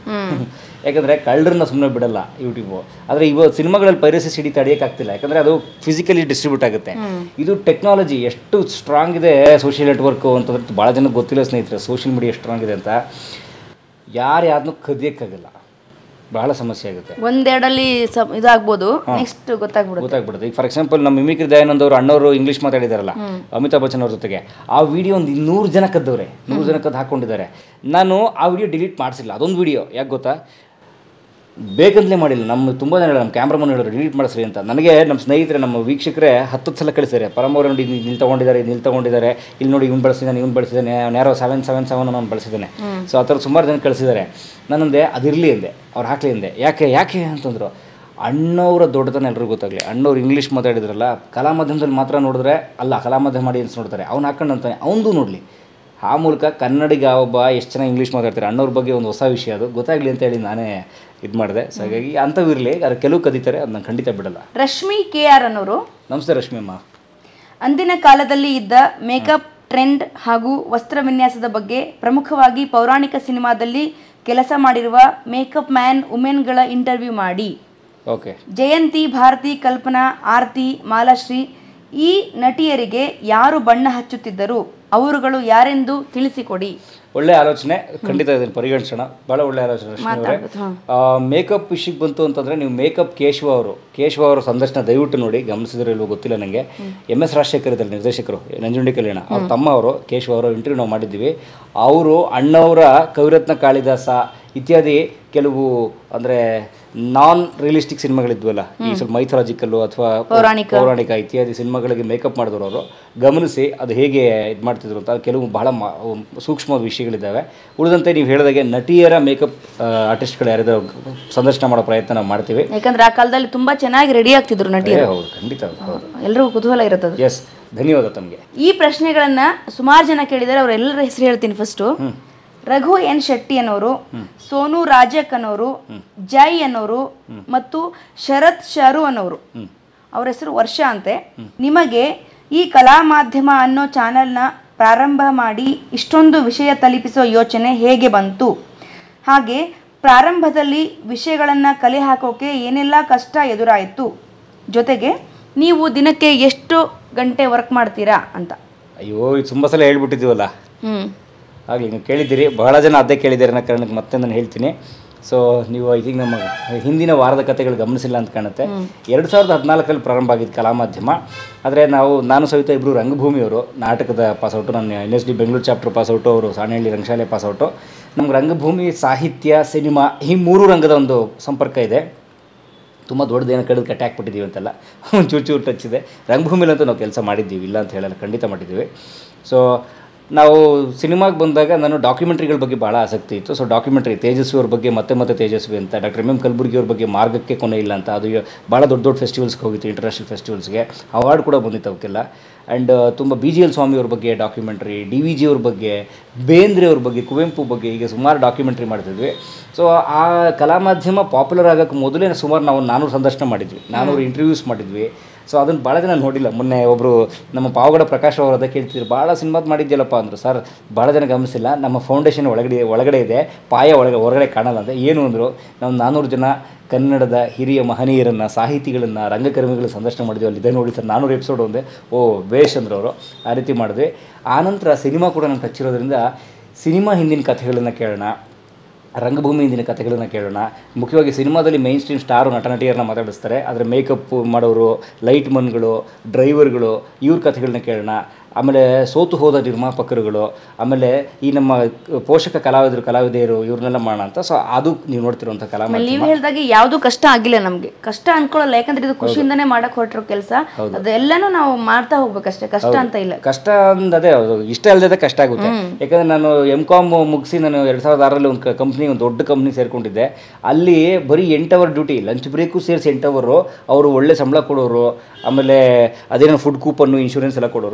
ಯಾಕಂದರೆ ಕಳ್ಳರನ್ನ ಸುಮ್ಮನೆ ಬಿಡಲ್ಲ ಯೂಟ್ಯೂಬು ಆದರೆ ಇವಾಗ ಸಿನಿಮಾಗಳಲ್ಲಿ ಪೈರಸಿ ಸಿಡಿ ತಡೆಯೋಕ್ಕಾಗ್ತಿಲ್ಲ ಯಾಕಂದರೆ ಅದು ಫಿಸಿಕಲಿ ಡಿಸ್ಟ್ರಿಬ್ಯೂಟ್ ಆಗುತ್ತೆ ಇದು ಟೆಕ್ನಾಲಜಿ ಎಷ್ಟು ಸ್ಟ್ರಾಂಗ್ ಇದೆ ಸೋಷಿಯಲ್ ನೆಟ್ವರ್ಕು ಅಂತಂದ್ರೆ ಭಾಳ ಜನಕ್ಕೆ ಗೊತ್ತಿಲ್ಲ ಸ್ನೇಹಿತರೆ ಸೋಷಿಯಲ್ ಮೀಡಿಯಾ ಎಷ್ಟು ಸ್ಟ್ರಾಂಗ್ ಇದೆ ಅಂತ ಯಾರು ಯಾರನ್ನೂ ಕದಿಯೋಕ್ಕಾಗಲ್ಲ ಬಹಳ ಸಮಸ್ಯೆ ಆಗುತ್ತೆ ಒಂದೆರಡಲ್ಲಿ ಸ- ಇದಾಗ್ಬೋದು ನೆಕ್ಸ್ಟ್ ಗೊತ್ತಾಗ್ಬಿಡುತ್ತೆ ಗೊತ್ತಾಗ್ಬಿಡುತ್ತೆ ಈಗ ಫಾರ್ ಎಕ್ಸಾಂಪಲ್ ನಮ್ಮ ಮಿಮಿಕ್ರಿ ದಯಾನಂದ್ ಅವರು ಅಣ್ಣವರು ಇಂಗ್ಲೀಷ್ ಮಾತಾಡಿದಾರಲ್ಲ ಅಮಿತಾಬ್ ಬಚ್ಚನ್ ಅವ್ರ ಜೊತೆಗೆ ಆ ವಿಡಿಯೋ ಒಂದು ನೂರು ಜನ ಕದ್ದವ್ರೆ ನೂರು ಜನ ಕದ್ದು ಹಾಕೊಂಡಿದ್ದಾರೆ ನಾನು ಆ ವಿಡಿಯೋ ಡಿಲೀಟ್ ಮಾಡಿಸಿಲ್ಲ ಅದೊಂದು ವಿಡಿಯೋ ಯಾಕೆ ಗೊತ್ತಾ ಬೇಕಂತಲೇ ಮಾಡಿಲ್ಲ ನಮ್ಮ ತುಂಬ ಜನ ನಮ್ಮ ಕ್ಯಾಮ್ರಾಮನ್ ಹೇಳಿದ್ರು ಡಿಲೀಟ್ ಮಾಡಿಸ್ರಿ ಅಂತ ನನಗೆ ನಮ್ಮ ಸ್ನೇಹಿತರೆ ನಮ್ಮ ವೀಕ್ಷಕರೇ ಹತ್ತು ಸಲ ಕಳಿಸಿದ್ದಾರೆ ಪರಮವ್ರು ನೋಡಿ ಇಲ್ಲಿ ಇಲ್ಲಿ ತೊಗೊಂಡಿದ್ದಾರೆ ಇಲ್ಲಿ ತೊಗೊಂಡಿದ್ದಾರೆ ಇಲ್ಲಿ ನೋಡಿ ಇವ್ನು ಬಳಸಿದ್ದಾನೆ ಇವ್ನು ಬಳಸಿದ್ದಾನೆ ಅವ್ನು ಯಾರೋ ಸೆವೆನ್ ಸೆವೆನ್ ಸೆವೆನ್ ಅವ್ನು ಬಳಸಿದ್ದಾನೆ ಸೊ ಆ ಥರ ಸುಮಾರು ಜನ ಕಳಿಸಿದ್ದಾರೆ ನಾನಂದೆ ಅದಿರಲಿ ಅಂದೆ ಅವ್ರು ಹಾಕ್ಲಿ ಅಂದೆ ಯಾಕೆ ಯಾಕೆ ಅಂತಂದ್ರು ಅಣ್ಣವರ ದೊಡ್ಡತನ ಎಲ್ರಿಗೂ ಗೊತ್ತಾಗಲಿ ಅಣ್ಣವ್ರು ಇಂಗ್ಲೀಷ್ ಮಾತಾಡಿದ್ರಲ್ಲ ಕಲಾ ಮಾಧ್ಯಮದಲ್ಲಿ ಮಾತ್ರ ನೋಡಿದ್ರೆ ಅಲ್ಲ ಕಲಾ ಮಾಧ್ಯಮ ಮಾಡಿ ಅಂತ ನೋಡ್ತಾರೆ ಅವ್ನು ಹಾಕೊಂಡು ಅಂತಾನೆ ಅವನದು ನೋಡಲಿ ಆ ಮೂಲಕ ಕನ್ನಡಿಗ ಒಬ್ಬ ಎಷ್ಟು ಚೆನ್ನಾಗಿ ಇಂಗ್ಲೀಷ್ ಮಾತಾಡ್ತಾರೆ ಅಣ್ಣವ್ರ ಬಗ್ಗೆ ಒಂದು ಹೊಸ ವಿಷಯ ಅದು ಗೊತ್ತಾಗಲಿ ಅಂತ ಹೇಳಿ ನಾನೇ ಇದು ಮಾಡಿದೆ ಸೊ ಹಾಗಾಗಿ ಅಂಥವು ಇರಲಿ ಅದು ಕೆಲವು ಕದೀತಾರೆ ಅದನ್ನ ಖಂಡಿತ ಬಿಡಲ್ಲ ರಶ್ಮಿ ಕೆ ಆರ್ ಅನ್ನೋರು ನಮಸ್ತೆ ರಶ್ಮಿ ಅಮ್ಮ ಅಂದಿನ ಕಾಲದಲ್ಲಿ ಇದ್ದ ಮೇಕಪ್ ಟ್ರೆಂಡ್ ಹಾಗೂ ವಸ್ತ್ರ ವಿನ್ಯಾಸದ ಬಗ್ಗೆ ಪ್ರಮುಖವಾಗಿ ಪೌರಾಣಿಕ ಸಿನಿಮಾದಲ್ಲಿ ಕೆಲಸ ಮಾಡಿರುವ ಮೇಕಪ್ ಮ್ಯಾನ್ ವುಮೆನ್ಗಳ ಇಂಟರ್ವ್ಯೂ ಮಾಡಿ ಓಕೆ ಜಯಂತಿ ಭಾರತಿ ಕಲ್ಪನಾ ಆರ್ತಿ ಮಾಲಾಶ್ರೀ ಈ ನಟಿಯರಿಗೆ ಯಾರು ಬಣ್ಣ ಹಚ್ಚುತ್ತಿದ್ದರು ಅವರುಗಳು ಯಾರೆಂದು ತಿಳಿಸಿಕೊಡಿ ಒಳ್ಳೆ ಆಲೋಚನೆ ಖಂಡಿತ ಇದನ್ನು ಪರಿಗಣಿಸೋಣ ಭಾಳ ಒಳ್ಳೆ ಆಲೋಚನೆ ರಶ್ಮಿ ಅವರೇ ಮೇಕಪ್ ವಿಷಯಕ್ಕೆ ಬಂತು ಅಂತಂದರೆ ನೀವು ಮೇಕಪ್ ಕೇಶವ ಅವರು ಕೇಶವ ಅವರ ಸಂದರ್ಶನ ದಯವಿಟ್ಟು ನೋಡಿ ಗಮನಿಸಿದ್ರೆ ಇಲ್ವೋ ಗೊತ್ತಿಲ್ಲ ನನಗೆ ಎಮ್ ಎಸ್ ರಾಜಶೇಖರ್ ಇದ್ದಾರೆ ನಿರ್ದೇಶಕರು ನಂಜುಂಡಿ ಕಲ್ಯಾಣ ಅವ್ರ ತಮ್ಮ ಅವರು ಕೇಶವ ಅವರು ಇಂಟರ್ವ್ಯೂ ನಾವು ಮಾಡಿದ್ದೀವಿ ಅವರು ಅಣ್ಣವರ ಕವಿರತ್ನ ಕಾಳಿದಾಸ ಇತ್ಯಾದಿ ಕೆಲವು ಅಂದರೆ ನಾನ್ ರಿಯಲಿಸ್ಟಿಕ್ ಸಿನಿಮಾಗಳಿದ್ವಲ್ಲ ಈ ಸ್ವಲ್ಪ ಮೈಥಾಲಜಿಕಲ್ಲು ಅಥವಾ ಪೌರಾಣಿಕ. ಪೌರಾಣಿಕ ಇತ್ಯಾದಿ ಸಿನಿಮಾಗಳಿಗೆ ಮೇಕಪ್ ಮಾಡಿದವರು ಅವರು ಗಮನಿಸಿ ಅದು ಹೇಗೆ ಇದು ಮಾಡ್ತಿದ್ರು ಅಂತ ಕೆಲವು ಬಹಳ ಮಾ- ಸೂಕ್ಷ್ಮವಾದ ವಿಷಯಗಳಿದ್ದಾವೆ ಉಳಿದಂತೆ ನೀವು ಹೇಳಿದಾಗೆ ನಟಿಯರ ಮೇಕಪ್ ಆರ್ಟಿಸ್ಟ್ಗಳು ಯಾರಿದ್ದಾರೆ ಅವ್ರ ಸಂದರ್ಶನ ಮಾಡೋ ಪ್ರಯತ್ನ ನಾವು ಮಾಡ್ತೀವಿ ಯಾಕಂದ್ರೆ ಆ ಕಾಲದಲ್ಲಿ ತುಂಬಾ ಚೆನ್ನಾಗಿ ರೆಡಿ ಆಗ್ತಿದ್ರು ಏ, ನಟಿಯರು ಹೌದು ಖಂಡಿತ ಹೌದು ಹೌದು ಎಲ್ರಿಗೂ ಕುತೂಹಲ ಇರುತ್ತದೆ ಎಸ್ ಧನ್ಯವಾದ ತಮಗೆ ಈ ಪ್ರಶ್ನೆಗಳನ್ನ ಸುಮಾರು ಜನ ಕೇಳಿದ್ದಾರೆ ಅವರೆಲ್ಲರ ಹೆಸರು ಹೇಳ್ತೀನಿ ಫಸ್ಟು ರಘು ಎನ್ ಶೆಟ್ಟಿ ಅನ್ನೋರು ಸೋನು ರಾಜಕ್ ಅನ್ನೋರು ಜೈ ಅನ್ನೋರು ಮತ್ತು ಶರತ್ ಶರು ಅನ್ನೋರು ಅವ್ರ ಹೆಸರು ವರ್ಷ ಅಂತೆ ನಿಮಗೆ ಈ ಕಲಾ ಮಾಧ್ಯಮ ಅನ್ನೋ ಚಾನೆಲ್ನ ಪ್ರಾರಂಭ ಮಾಡಿ ಇಷ್ಟೊಂದು ವಿಷಯ ತಲುಪಿಸೋ ಯೋಚನೆ ಹೇಗೆ ಬಂತು ಹಾಗೆ ಪ್ರಾರಂಭದಲ್ಲಿ ವಿಷಯಗಳನ್ನು ಕಲೆ ಹಾಕೋಕೆ ಏನೆಲ್ಲ ಕಷ್ಟ ಎದುರಾಯಿತು ಜೊತೆಗೆ ನೀವು ದಿನಕ್ಕೆ ಎಷ್ಟು ಗಂಟೆ ವರ್ಕ್ ಮಾಡ್ತೀರಾ ಅಂತ ಅಯ್ಯೋ ಇದು ತುಂಬ ಸಲ ಹೇಳ್ಬಿಟ್ಟಿದ್ದೀವಲ್ಲ ಹ್ಮ್ ಆಗಲಿ ನೀವು ಕೇಳಿದ್ದೀರಿ ಬಹಳ ಜನ ಅದೇ ಕೇಳಿದ್ದಾರೆ ಅನ್ನೋ ಕಾರಣಕ್ಕೆ ಮತ್ತೆ ನಾನು ಹೇಳ್ತೀನಿ ಸೊ ನೀವು ಐ ಥಿಂಕ್ ನಮ್ಮ ಹಿಂದಿನ ವಾರದ ಕಥೆಗಳು ಗಮನಿಸಿಲ್ಲ ಅಂತ ಕಾಣುತ್ತೆ ಎರಡು ಸಾವಿರದ ಹದಿನಾಲ್ಕರಲ್ಲಿ ಪ್ರಾರಂಭ ಆಗಿದ್ದು ಕಲಾ ಮಾಧ್ಯಮ ಆದರೆ ನಾವು ನಾನು ಸಹಿತ ಇಬ್ಬರು ರಂಗಭೂಮಿಯವರು ನಾಟಕದ ಪಾಸೌಟು ನಾನು N S D Bengaluru chapter pass out ಅವರು ಸಾಣೇಹಳ್ಳಿ ರಂಗಶಾಲೆ ಪಾಸೌಟು ನಮ್ಗೆ ರಂಗಭೂಮಿ ಸಾಹಿತ್ಯ ಸಿನಿಮಾ ಈ ಮೂರು ರಂಗದ ಒಂದು ಸಂಪರ್ಕ ಇದೆ ತುಂಬ ದೊಡ್ಡದೇನೋ ಕಡಿದು ಕಟ್ಟಿ ಹಾಕ್ಬಿಟ್ಟಿದ್ದೀವಿ ಅಂತೆಲ್ಲ ಒಂದು ಚೂರು ಚೂರು ಟಚ್ ಇದೆ ರಂಗಭೂಮಿಲಂತೂ ನಾವು ಕೆಲಸ ಮಾಡಿದ್ದೀವಿ ಇಲ್ಲ ಅಂತ ಹೇಳಲ್ಲ ಖಂಡಿತ ಮಾಡಿದ್ದೀವಿ ಸೊ ನಾವು ಸಿನಿಮಾಗೆ ಬಂದಾಗ ನಾನು ಡಾಕ್ಯುಮೆಂಟ್ರಿಗಳ ಬಗ್ಗೆ ಭಾಳ ಆಸಕ್ತಿ ಇತ್ತು ಸೊ ಡಾಕ್ಯುಮೆಂಟ್ರಿ ತೇಜಸ್ವಿ ಅವ್ರ ಬಗ್ಗೆ ಮತ್ತೆ ಮತ್ತೆ ತೇಜಸ್ವಿ ಅಂತ ಡಾಕ್ಟರ್ ಎಮ್ ಎಂ ಕಲಬುರ್ಗಿ ಅವ್ರ ಬಗ್ಗೆ ಮಾರ್ಗಕ್ಕೆ ಕೊನೆ ಇಲ್ಲ ಅಂತ ಅದು ಭಾಳ ದೊಡ್ಡ ದೊಡ್ಡ ಫೆಸ್ಟಿವಲ್ಸ್ಗೆ ಹೋಗಿತ್ತು ಇಂಟರ್ನ್ಯಾಷನಲ್ ಫೆಸ್ಟಿವಲ್ಸ್ಗೆ ಅವಾರ್ಡ್ ಕೂಡ ಬಂದಿತ್ತು ಅವಕ್ಕೆಲ್ಲ ಆ್ಯಂಡ್ ತುಂಬ ಬಿ ಜಿ ಎಲ್ ಸ್ವಾಮಿ ಅವ್ರ ಬಗ್ಗೆ ಡಾಕ್ಯುಮೆಂಟ್ರಿ ಡಿ ವಿ ಜಿ ಅವ್ರ ಬಗ್ಗೆ ಬೇಂದ್ರೆ ಅವ್ರ ಬಗ್ಗೆ ಕುವೆಂಪು ಬಗ್ಗೆ ಹೀಗೆ ಸುಮಾರು ಡಾಕ್ಯುಮೆಂಟ್ರಿ ಮಾಡ್ತಿದ್ವಿ ಸೊ ಆ ಕಲಾ ಮಾಧ್ಯಮ ಪಾಪ್ಯುಲರ್ ಆಗೋಕ್ಕೆ ಮೊದಲೇ ಸುಮಾರು ನಾವು ನಾನೂರು ಸಂದರ್ಶನ ಮಾಡಿದ್ವಿ ನಾನೂರು ಇಂಟರ್ವ್ಯೂಸ್ ಮಾಡಿದ್ವಿ ಸೊ ಅದನ್ನು ಭಾಳ ಜನ ನೋಡಿಲ್ಲ ಮೊನ್ನೆ ಒಬ್ಬರು ನಮ್ಮ ಪಾವಗಡ ಪ್ರಕಾಶ್ ಅವರು ಅದಕ್ಕೆ ಕೇಳ್ತಿದ್ರು ಭಾಳ ಸಿನಿಮಾದ್ ಮಾಡಿದ್ಯಲ್ಲಪ್ಪ ಅಂದರು ಸರ್ ಭಾಳ ಜನ ಗಮನಿಸಿಲ್ಲ ನಮ್ಮ ಫೌಂಡೇಶನ್ ಒಳಗಡೆ ಒಳಗಡೆ ಇದೆ ಪಾಯ ಒಳಗೆ ಹೊರಗಡೆ ಕಾಣಲ್ಲ ಅಂತ ಏನು ಅಂದರು ನಾವು ನಾನ್ನೂರು ಜನ ಕನ್ನಡದ ಹಿರಿಯ ಮಹನೀಯರನ್ನು ಸಾಹಿತಿಗಳನ್ನು ರಂಗಕರ್ಮಿಗಳ ಸಂದರ್ಶನ ಮಾಡಿದ್ವಿ ಅಲ್ಲಿ ಇದೆ ನೋಡಿ ಸರ್ ನಾನ್ನೂರು ಎಪಿಸೋಡ್ ಒಂದೇ ಓ ಬೇಷ್ ಅಂದ್ರು ಅವರು ಆ ರೀತಿ ಮಾಡಿದ್ವಿ ಆನಂತರ ಸಿನಿಮಾ ಕೂಡ ನಂಗೆ ಹಚ್ಚಿರೋದ್ರಿಂದ ಸಿನಿಮಾ ಹಿಂದಿನ ಕಥೆಗಳನ್ನು ಕೇಳೋಣ ರಂಗಭೂಮಿ ಹಿಂದಿನ ಕಥೆಗಳನ್ನು ಕೇಳೋಣ ಮುಖ್ಯವಾಗಿ ಸಿನಿಮಾದಲ್ಲಿ ಮೈನ್ ಸ್ಟ್ರೀಮ್ ಸ್ಟಾರು ನಟ ನಟಿಯರನ್ನ ಮಾತಾಡಿಸ್ತಾರೆ ಆದರೆ ಮೇಕಪ್ ಮಾಡೋರು ಲೈಟ್ ಮನ್ಗಳು ಡ್ರೈವರ್ಗಳು ಇವ್ರ ಕಥೆಗಳನ್ನ ಕೇಳೋಣ ಆಮೇಲೆ ಸೋತು ಹೋದ ನಿರ್ಮಾಪಕರುಗಳು ಆಮೇಲೆ ಈ ನಮ್ಮ ಪೋಷಕ ಕಲಾವಿದರು ಕಲಾವಿದೆಯರು ಇವ್ರನ್ನೆಲ್ಲ ಮಾಡೋಣ ಅಂತ ಸೊ ಅದು ನೀವು ನೋಡ್ತಿರುವಂಥ ಕಲಾ ಆಮೇಲೆ ನೀವು ಹೇಳ್ದಾಗೆ ಯಾವ್ದು ಕಷ್ಟ ಆಗಿಲ್ಲ ನಮ್ಗೆ ಕಷ್ಟ ಅನ್ಕೊಳ್ಳಲ್ಲ ಯಾಕಂದ್ರೆ ಇದು ಖುಷಿಯಿಂದನೇ ಮಾಡಕ್ ಹೊರಟಿರೋ ಕೆಲಸ ಅದೆಲ್ಲನೂ ನಾವು ಮಾಡ್ತಾ ಹೋಗ್ಬೇಕಷ್ಟೇ ಕಷ್ಟ ಅಂತ ಇಲ್ಲ ಕಷ್ಟ ಅಂದದೇ ಅದು ಇಷ್ಟ ಅಲ್ಲದೆ ಕಷ್ಟ ಆಗುತ್ತೆ ಯಾಕಂದ್ರೆ ನಾನು ಎಮ್ ಕಾಮ್ ಮುಗಿಸಿ ನಾನು ಎರಡು ಸಾವಿರದ ಆರರಲ್ಲಿ ಒಂದು ಕಂಪ್ನಿ ಒಂದು ದೊಡ್ಡ ಕಂಪ್ನಿ ಸೇರ್ಕೊಂಡಿದ್ದೆ ಅಲ್ಲಿ ಬರೀ ಎಂಟು ಅವರ್ ಡ್ಯೂಟಿ ಲಂಚ್ ಬ್ರೇಕು ಸೇರಿಸಿ ಎಂಟು ಅವರು ಅವರು ಒಳ್ಳೆ ಸಂಬಳ ಕೊಡೋರು ಆಮೇಲೆ ಅದೇನೋ ಫುಡ್ ಕೂಪನ್ನು ಇನ್ಶೂರೆನ್ಸ್ ಎಲ್ಲ ಕೊಡೋರು ಬಟ್ ಭಾಳ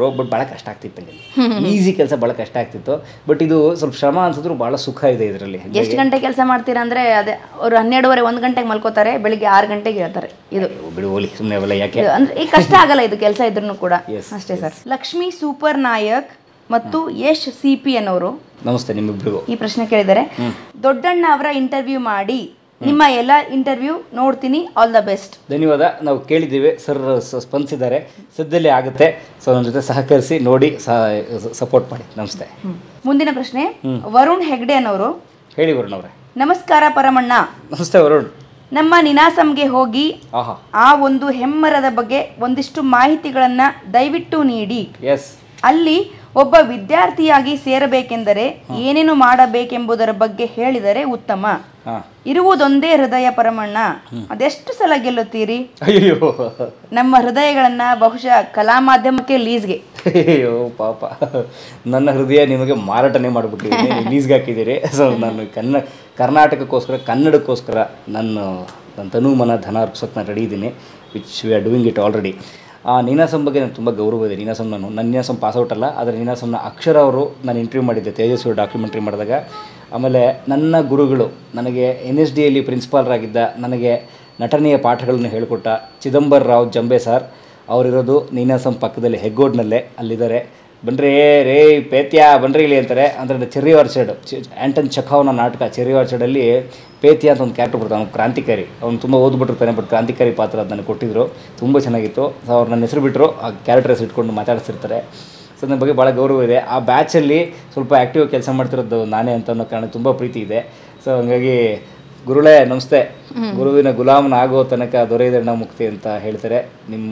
ಕಷ್ಟ ಆಗ್ತಿತ್ತು ಈಸಿ ಕೆಲಸ ಭಾಳ ಕಷ್ಟ ಆಗ್ತಿತ್ತು ಬಟ್ ಇದು ಸ್ವಲ್ಪ ಶ್ರಮ ಅನ್ಸಿದ್ರು ಭಾಳ ಸುಖ ಇದೆ ಇದರಲ್ಲಿ ಎಷ್ಟು ಗಂಟೆ ಕೆಲಸ ಮಾಡ್ತೀರಾ ಅಂದ್ರೆ ಅದೇ ಅವ್ರು ಹನ್ನೆರಡುವರೆ ಒಂದು ಗಂಟೆಗೆ ಮಲ್ಕೋತಾರೆ ಬೆಳಿಗ್ಗೆ ಆರು ಗಂಟೆಗೆ ಹೇಳ್ತಾರೆ ಇದು ಬಿಡು ಹೋಲಿ ಸುಮ್ಮನೆ ಅವೆಲ್ಲ ಯಾಕೆ ಇದು ಅಂದ್ರೆ ಈ ಕಷ್ಟ ಆಗಲ್ಲ ಇದು ಕೆಲಸ ಇದ್ರೂ ಕೂಡ Yes, ಅಷ್ಟೇ ಸರ್ ಲಕ್ಷ್ಮಿ ಸೂಪರ್ ನಾಯಕ್ ಮತ್ತು ಯಶ್ ಸಿ ಪಿ ಅನ್ನೋರು ನಮಸ್ತೆ ನಿಮ್ಮಿಬ್ರಿಗೂ ಈ ಪ್ರಶ್ನೆ ಕೇಳಿದ್ದಾರೆ ದೊಡ್ಡಣ್ಣ ಅವರ ಇಂಟರ್ವ್ಯೂ ಮಾಡಿ ನಿಮ್ಮ ಎಲ್ಲ ಇಂಟರ್ವ್ಯೂ ನೋಡ್ತೀನಿ ಆಲ್ ದ ಬೆಸ್ಟ್ ಧನ್ಯವಾದ ನಾವು ಕೇಳಿದ್ದೀವಿ ಸರ್ ಸ- ಸ್ಪಂದಿಸಿದ್ದಾರೆ ಸದ್ಯದಲ್ಲೇ ಆಗುತ್ತೆ ಸೊ ನನ್ನ ಜೊತೆ ಸಹಕರಿಸಿ ನೋಡಿ ಸಪೋರ್ಟ್ ಮಾಡಿ ನಮಸ್ತೆ ಮುಂದಿನ ಪ್ರಶ್ನೆ ವರುಣ್ ಹೆಗ್ಡೆ ಅನ್ನೋರು ಹೇಳಿ ವರುಣ್ ಅವರೇ ನಮಸ್ಕಾರ ಪರಮಣ್ಣ ನಮಸ್ತೆ ವರುಣ್ ನಮ್ಮ ನಿನಾಸಂಗೆ ಹೋಗಿ ಆಹಾ ಆ ಒಂದು ಹೆಮ್ಮರದ ಬಗ್ಗೆ ಒಂದಿಷ್ಟು ಮಾಹಿತಿಗಳನ್ನ ದಯವಿಟ್ಟು ನೀಡಿ ಎಸ್ ಅಲ್ಲಿ ಒಬ್ಬ ವಿದ್ಯಾರ್ಥಿಯಾಗಿ ಸೇರಬೇಕೆಂದರೆ ಏನೇನು ಮಾಡಬೇಕೆಂಬುದರ ಬಗ್ಗೆ ಹೇಳಿದರೆ ಉತ್ತಮ ಹಾಂ ಇರುವುದೊಂದೇ ಹೃದಯ ಪರಮಣ್ಣ ಅದೆಷ್ಟು ಸಲ ಗೆಲ್ಲುತ್ತೀರಿ ಅಯ್ಯೋ ನಮ್ಮ ಹೃದಯಗಳನ್ನ ಬಹುಶಃ ಕಲಾ ಮಾಧ್ಯಮಕ್ಕೆ ಲೀಸ್ಗೆ ಅಯ್ಯೋ ಪಾಪ ನನ್ನ ಹೃದಯ ನಿಮಗೆ ಮಾರಾಟನೇ ಮಾಡಿಬಿಟ್ಟಿದ್ದೀನಿ ಲೀಸ್ಗೆ ಹಾಕಿದ್ದೀರಿ ಸೊ ನಾನು ಕನ್ನ ಕರ್ನಾಟಕಕ್ಕೋಸ್ಕರ ಕನ್ನಡಕ್ಕೋಸ್ಕರ ನನ್ನ ನನ್ನ ತನು ಮನ ಧನ ಅರ್ಪಿಸೋಕೆ ನಾನು ರೆಡಿ ಇದ್ದೀನಿ which we are doing it already ಆ ನೀನಾಸಂ ಬಗ್ಗೆ ನನಗೆ ತುಂಬ ಗೌರವ ಇದೆ ನೀನಾಸಂ ನಾನು ನನ್ನ ನೀನಾಸಂ ಪಾಸ್ಔಟ್ ಅಲ್ಲ ಆದರೆ ನೀನಾಸಂನ ಅಕ್ಷರ ಅವರು ನಾನು ಇಂಟರ್ವ್ಯೂ ಮಾಡಿದ್ದೆ ತೇಜಸ್ವಿ ಡಾಕ್ಯುಮೆಂಟ್ರಿ ಮಾಡಿದಾಗ ಆಮೇಲೆ ನನ್ನ ಗುರುಗಳು ನನಗೆ ಎನ್ ಎಸ್ ಡಿಯಲ್ಲಿ ಪ್ರಿನ್ಸಿಪಾಲ್ರಾಗಿದ್ದ ನನಗೆ ನಟನೆಯ ಪಾಠಗಳನ್ನು ಹೇಳಿಕೊಟ್ಟ ಚಿದಂಬರ್ ರಾವ್ ಜಂಬೆ ಸರ್ ಅವರಿರೋದು ನೀನಾಸಂ ಪಕ್ಕದಲ್ಲಿ ಹೆಗ್ಗೋಡ್ನಲ್ಲೇ ಅಲ್ಲಿದ್ದಾರೆ ಬನ್ರಿ ರೇ ಪೇತ್ಯ ಬನ್ರಿ ಇಲ್ಲಿ ಅಂತಾರೆ ಅಂದರೆ ಚೆರ್ರಿ ಆರ್ಚರ್ಡ್ ಆ್ಯಂಟನ್ ಚಖಾವ್ನ ನಾಟಕ ಚೆರ್ರಿ ಆರ್ಚರ್ಡಲ್ಲಿ ಪೇತ್ಯ ಅಂತ ಒಂದು ಕ್ಯಾರೆಕ್ಟರ್ ಬರ್ತಾನೆ ಅವ್ನು ಕ್ರಾಂತಿಕಾರಿ ಅವ್ನು ತುಂಬ ಓದ್ಬಿಟ್ಟಿರ್ತಾನೆ ಬಟ್ ಕ್ರಾಂತಿಕಾರಿ ಪಾತ್ರ ಅದು ನನಗೆ ಕೊಟ್ಟಿದ್ರು ತುಂಬ ಚೆನ್ನಾಗಿತ್ತು ಸೊ ಅವ್ರು ನನ್ನ ಹೆಸರು ಬಿಟ್ಟರು ಆ ಕ್ಯಾರೆಕ್ಟರ್ ಹೆಸರು ಇಟ್ಕೊಂಡು ಮಾತಾಡಿಸಿರ್ತಾರೆ ಸೊ ನನ್ನ ಬಗ್ಗೆ ಭಾಳ ಗೌರವ ಇದೆ ಆ ಬ್ಯಾಚಲ್ಲಿ ಸ್ವಲ್ಪ ಆ್ಯಕ್ಟಿವ್ ಕೆಲಸ ಮಾಡ್ತಿರೋದು ನಾನೇ ಅಂತ ಅನ್ನೋ ಕಾರಣ ತುಂಬ ಪ್ರೀತಿ ಇದೆ ಸೊ ಹಂಗಾಗಿ ಗುರುಳೇ ನಮಸ್ತೆ ಗುರುವಿನ ಗುಲಾಮನ ಆಗೋ ತನಕ ದೊರೆಯದಣ್ಣ ಮುಕ್ತಿ ಅಂತ ಹೇಳ್ತಾರೆ ನಿಮ್ಮ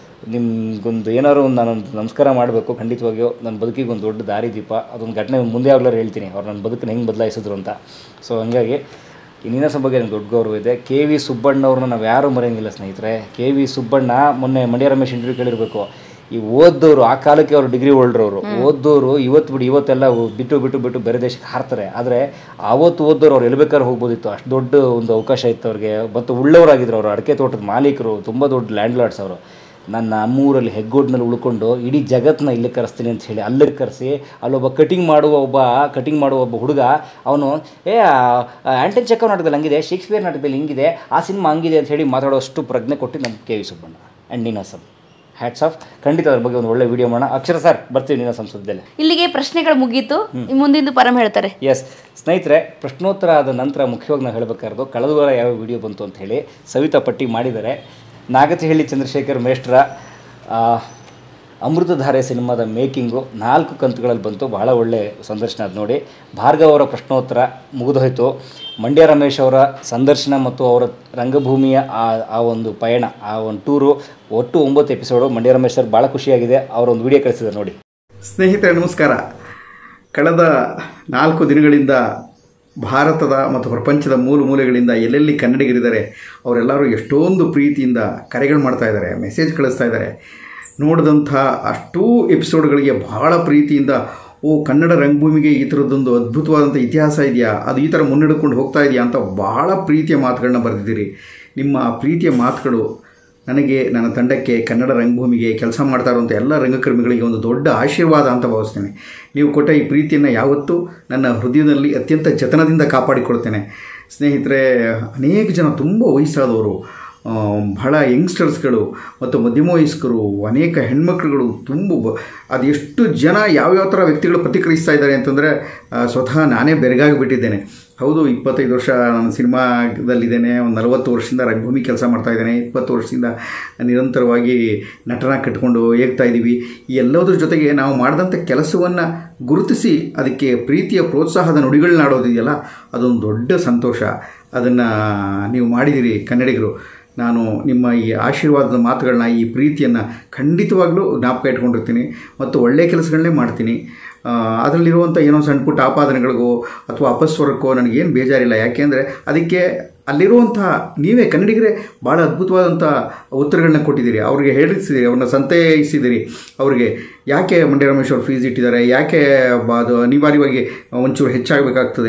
ನಿಮ್ಗೊಂದು ಏನಾದ್ರು ಒಂದು ನಾನೊಂದು ನಮಸ್ಕಾರ ಮಾಡಬೇಕು ಖಂಡಿತವಾಗಿಯೂ ನನ್ನ ಬದುಕಿಗೆ ಒಂದು ದೊಡ್ಡ ದಾರಿ ದೀಪ ಅದೊಂದು ಘಟನೆ ಮುಂದೆ ಯಾವಾಗಲೂ ಹೇಳ್ತೀನಿ ಅವ್ರು ನನ್ನ ಬದುಕನ್ನ ಹೆಂಗೆ ಬದಲಾಯಿಸಿದ್ರು ಅಂತ ಸೊ ಹಂಗಾಗಿ ಈ ನೀನಾಸಂ ಬಗ್ಗೆ ನನಗೆ ದೊಡ್ಡ ಗೌರವ ಇದೆ ಕೆ ವಿ ಸುಬ್ಬಣ್ಣವ್ರನ್ನ ನಾವು ಯಾರೂ ಮರೆಯಂಗಿಲ್ಲ ಸ್ನೇಹಿತರೆ ಕೆ ವಿ ಸುಬ್ಬಣ್ಣ ಮೊನ್ನೆ ಮಂಡ್ಯ ರಮೇಶ್ ಇಂಟರ್ವ್ಯೂ ಕೇಳಿರ್ಬೇಕು ಈ ಓದ್ದೋರು ಆ ಕಾಲಕ್ಕೆ ಅವರು ಡಿಗ್ರಿ ಹೋಲ್ಡ್ರವರು ಓದ್ದೋರು ಇವತ್ತು ಬಿಟ್ಟು ಇವತ್ತೆಲ್ಲ ಬಿಟ್ಟು ಬಿಟ್ಟು ಬಿಟ್ಟು ಬೇರೆ ದೇಶಕ್ಕೆ ಹಾರ್ತಾರೆ ಆದರೆ ಆವತ್ತು ಓದ್ದೋರು ಅವ್ರು ಎಲ್ಲಿ ಬೇಕಾದ್ರೂ ಹೋಗ್ಬೋದಿತ್ತು ಅಷ್ಟು ದೊಡ್ಡ ಒಂದು ಅವಕಾಶ ಇತ್ತು ಅವ್ರಿಗೆ ಮತ್ತು ಉಳ್ಳವರಾಗಿದ್ರು ಅವರು ಅಡಿಕೆ ತೋಟದ ಮಾಲೀಕರು ತುಂಬ ದೊಡ್ಡ ಲ್ಯಾಂಡ್ ಲಾರ್ಡ್ಸ್ ಅವರು ನನ್ನ ನಮ್ಮೂರಲ್ಲಿ ಹೆಗ್ಗೋಡ್ನಲ್ಲಿ ಉಳ್ಕೊಂಡು ಇಡೀ ಜಗತ್ತನ್ನ ಇಲ್ಲಿ ಕರೆಸ್ತೀನಿ ಅಂತ ಹೇಳಿ ಅಲ್ಲಿಗೆ ಕರೆಸಿ ಅಲ್ಲೊಬ್ಬ ಕಟಿಂಗ್ ಮಾಡುವ ಒಬ್ಬ ಕಟಿಂಗ್ ಮಾಡುವ ಒಬ್ಬ ಹುಡುಗ ಅವನು ಏ ಆ್ಯಂಟನ್ ಚೆಕ್ಕ ನಾಟಕದಲ್ಲಿ ಹಂಗಿದೆ ಶೇಕ್ಸ್ಪಿಯರ್ ನಾಟಕದಲ್ಲಿ ಹಿಂಗಿದೆ ಆ ಸಿನಿಮಾ ಹಂಗಿದೆ ಅಂತ ಹೇಳಿ ಮಾತಾಡೋಷ್ಟು ಪ್ರಜ್ಞೆ ಕೊಟ್ಟು ನಮ್ಮ K V Subbanna and Ninasam hats off ಖಂಡಿತ ಅದ್ರ ಬಗ್ಗೆ ಒಂದು ಒಳ್ಳೆ ವಿಡಿಯೋ ಮಾಡೋಣ ಅಕ್ಷರ ಸರ್ ಬರ್ತೀವಿ ನೀನಾಸಂ ಸುದ್ದಿಯಲ್ಲಿ ಇಲ್ಲಿಗೆ ಪ್ರಶ್ನೆಗಳು ಮುಗೀತು ಮುಂದಿಂದು ಪರಂ ಹೇಳ್ತಾರೆ ಎಸ್ ಸ್ನೇಹಿತರೆ ಪ್ರಶ್ನೋತ್ತರ ಆದ ನಂತರ ಮುಖ್ಯವಾಗಿ ನಾವು ಹೇಳಬೇಕಾರ್ದು ಕಳೆದ ವಾರ ಯಾವ ವಿಡಿಯೋ ಬಂತು ಅಂತ ಹೇಳಿ ಸವಿತಾ ಪಟ್ಟಿ ಮಾಡಿದ್ದಾರೆ ನಾಗತಿಹಳ್ಳಿ ಚಂದ್ರಶೇಖರ್ ಮೇಷ್ಟ್ರ ಆ, ಅಮೃತಧಾರೆ ಸಿನಿಮಾದ ಮೇಕಿಂಗು ನಾಲ್ಕು ಕಂತುಗಳಲ್ಲಿ ಬಂತು ಬಹಳ ಒಳ್ಳೆ ಸಂದರ್ಶನ ಅದು ನೋಡಿ ಭಾರ್ಗವ್ ಅವರ ಪ್ರಶ್ನೋತ್ತರ ಮುಗಿದೋಯ್ತು ಮಂಡ್ಯ ರಮೇಶ್ ಅವರ ಸಂದರ್ಶನ ಮತ್ತು ಅವರ ರಂಗಭೂಮಿಯ ಆ ಆ ಒಂದು ಪಯಣ ಆ ಒಂದು ಟೂರು ಒಟ್ಟು ಒಂಬತ್ತು ಎಪಿಸೋಡು ಮಂಡ್ಯ ರಮೇಶ್ ಸರ್ ಭಾಳ ಖುಷಿಯಾಗಿದೆ ಅವರೊಂದು ವಿಡಿಯೋ ಕಳಿಸಿದ್ದಾರೆ ನೋಡಿ ಸ್ನೇಹಿತರೆ ನಮಸ್ಕಾರ ಕಳೆದ ನಾಲ್ಕು ದಿನಗಳಿಂದ ಭಾರತದ ಮತ್ತು ಪ್ರಪಂಚದ ಮೂಲ ಮೂಲೆಗಳಿಂದ ಎಲ್ಲೆಲ್ಲಿ ಕನ್ನಡಿಗರಿದ್ದಾರೆ ಅವರೆಲ್ಲರೂ ಎಷ್ಟೊಂದು ಪ್ರೀತಿಯಿಂದ ಕರೆಗಳು ಮಾಡ್ತಾ ಇದ್ದಾರೆ ಮೆಸೇಜ್ ಕಳಿಸ್ತಾ ಇದ್ದಾರೆ ನೋಡಿದಂಥ ಅಷ್ಟೂ ಎಪಿಸೋಡ್ಗಳಿಗೆ ಬಹಳ ಪ್ರೀತಿಯಿಂದ ಓ ಕನ್ನಡ ರಂಗಭೂಮಿಗೆ ಈ ಥರದ್ದೊಂದು ಅದ್ಭುತವಾದಂಥ ಇತಿಹಾಸ ಇದೆಯಾ ಅದು ಈ ಥರ ಮುನ್ನಡೆದುಕೊಂಡು ಹೋಗ್ತಾ ಇದೆಯಾ ಅಂತ ಬಹಳ ಪ್ರೀತಿಯ ಮಾತುಗಳನ್ನ ಬರೆದಿದ್ದೀರಿ ನಿಮ್ಮ ಪ್ರೀತಿಯ ಮಾತುಗಳು ನನಗೆ ನನ್ನ ತಂಡಕ್ಕೆ ಕನ್ನಡ ರಂಗಭೂಮಿಗೆ ಕೆಲಸ ಮಾಡ್ತಾ ಇರುವಂಥ ಎಲ್ಲ ರಂಗಕರ್ಮಿಗಳಿಗೆ ಒಂದು ದೊಡ್ಡ ಆಶೀರ್ವಾದ ಅಂತ ಭಾವಿಸ್ತೇನೆ ನೀವು ಕೊಟ್ಟ ಈ ಪ್ರೀತಿಯನ್ನು ಯಾವತ್ತೂ ನನ್ನ ಹೃದಯದಲ್ಲಿ ಅತ್ಯಂತ ಜತನದಿಂದ ಕಾಪಾಡಿಕೊಳ್ತೇನೆ ಸ್ನೇಹಿತರೆ ಅನೇಕ ಜನ ತುಂಬ ವಯಸ್ಸಾದವರು ಆ, ಬಹಳ ಯಂಗ್ಸ್ಟರ್ಸ್ಗಳು ಮತ್ತು ಮಧ್ಯಮ ವಯಸ್ಕರು ಅನೇಕ ಹೆಣ್ಮಕ್ಳುಗಳು ತುಂಬ ಬ- ಅದೆಷ್ಟು ಜನ ಯಾವ್ಯಾವ ಥರ ವ್ಯಕ್ತಿಗಳು ಪ್ರತಿಕ್ರಿಯಿಸ್ತಾ ಇದ್ದಾರೆ ಅಂತಂದರೆ ಆ, ಸ್ವತಃ ನಾನೇ ಬೆರಗಾಗಿಬಿಟ್ಟಿದ್ದೇನೆ ಹೌದು ಇಪ್ಪತ್ತೈದು ವರ್ಷ ನಾನು ಸಿನಿಮಾದಲ್ಲಿದ್ದೇನೆ ಒಂದು ನಲವತ್ತು ವರ್ಷದಿಂದ ರಂಗಭೂಮಿ ಕೆಲಸ ಮಾಡ್ತಾ ಇದ್ದೇನೆ ಇಪ್ಪತ್ತು ವರ್ಷದಿಂದ ನಿರಂತರವಾಗಿ ನಟನ ಕಟ್ಕೊಂಡು ಹೇಗ್ತಾ ಇದ್ದೀವಿ ಈ ಎಲ್ಲದರ ಜೊತೆಗೆ ನಾವು ಮಾಡಿದಂಥ ಕೆಲಸವನ್ನು ಗುರುತಿಸಿ ಅದಕ್ಕೆ ಪ್ರೀತಿಯ ಪ್ರೋತ್ಸಾಹದ ನುಡಿಗಳನ್ನ ಆಡೋದಿದೆಯಲ್ಲ ಅದೊಂದು ದೊಡ್ಡ ಸಂತೋಷ ಅದನ್ನು ನೀವು ಮಾಡಿದ್ದೀರಿ ಕನ್ನಡಿಗರು ನಾನು ನಿಮ್ಮ ಈ ಆಶೀರ್ವಾದದ ಮಾತುಗಳನ್ನ ಈ ಪ್ರೀತಿಯನ್ನು ಖಂಡಿತವಾಗ್ಲೂ ಜ್ಞಾಪಕ ಇಟ್ಕೊಂಡಿರ್ತೀನಿ ಮತ್ತು ಒಳ್ಳೆಯ ಕೆಲಸಗಳನ್ನೇ ಮಾಡ್ತೀನಿ ಆ, ಅದರಲ್ಲಿರುವಂಥ ಏನೋ ಸಣ್ಣ ಪುಟ್ಟ ಆಪಾದನೆಗಳಿಗೋ ಅಥವಾ ಅಪಸ್ವರಕ್ಕೋ ನನಗೇನು ಬೇಜಾರಿಲ್ಲ ಯಾಕೆಂದರೆ ಅದಕ್ಕೆ ಅಲ್ಲಿರುವಂಥ ನೀವೇ ಕನ್ನಡಿಗರೇ ಭಾಳ ಅದ್ಭುತವಾದಂಥ ಉತ್ತರಗಳನ್ನ ಕೊಟ್ಟಿದ್ದೀರಿ ಅವ್ರಿಗೆ ಹೇಳಿಸಿದ್ದೀರಿ ಅವ್ರನ್ನ ಸಂತೈಸಿದ್ದೀರಿ ಅವ್ರಿಗೆ ಯಾಕೆ ಮಂಡ್ಯ ರಮೇಶ್ ಅವ್ರು ಫೀಸ್ ಇಟ್ಟಿದ್ದಾರೆ ಯಾಕೆ ಬ- ಅದು ಅನಿವಾರ್ಯವಾಗಿ ಒಂಚೂರು ಹೆಚ್ಚಾಗಬೇಕಾಗ್ತದೆ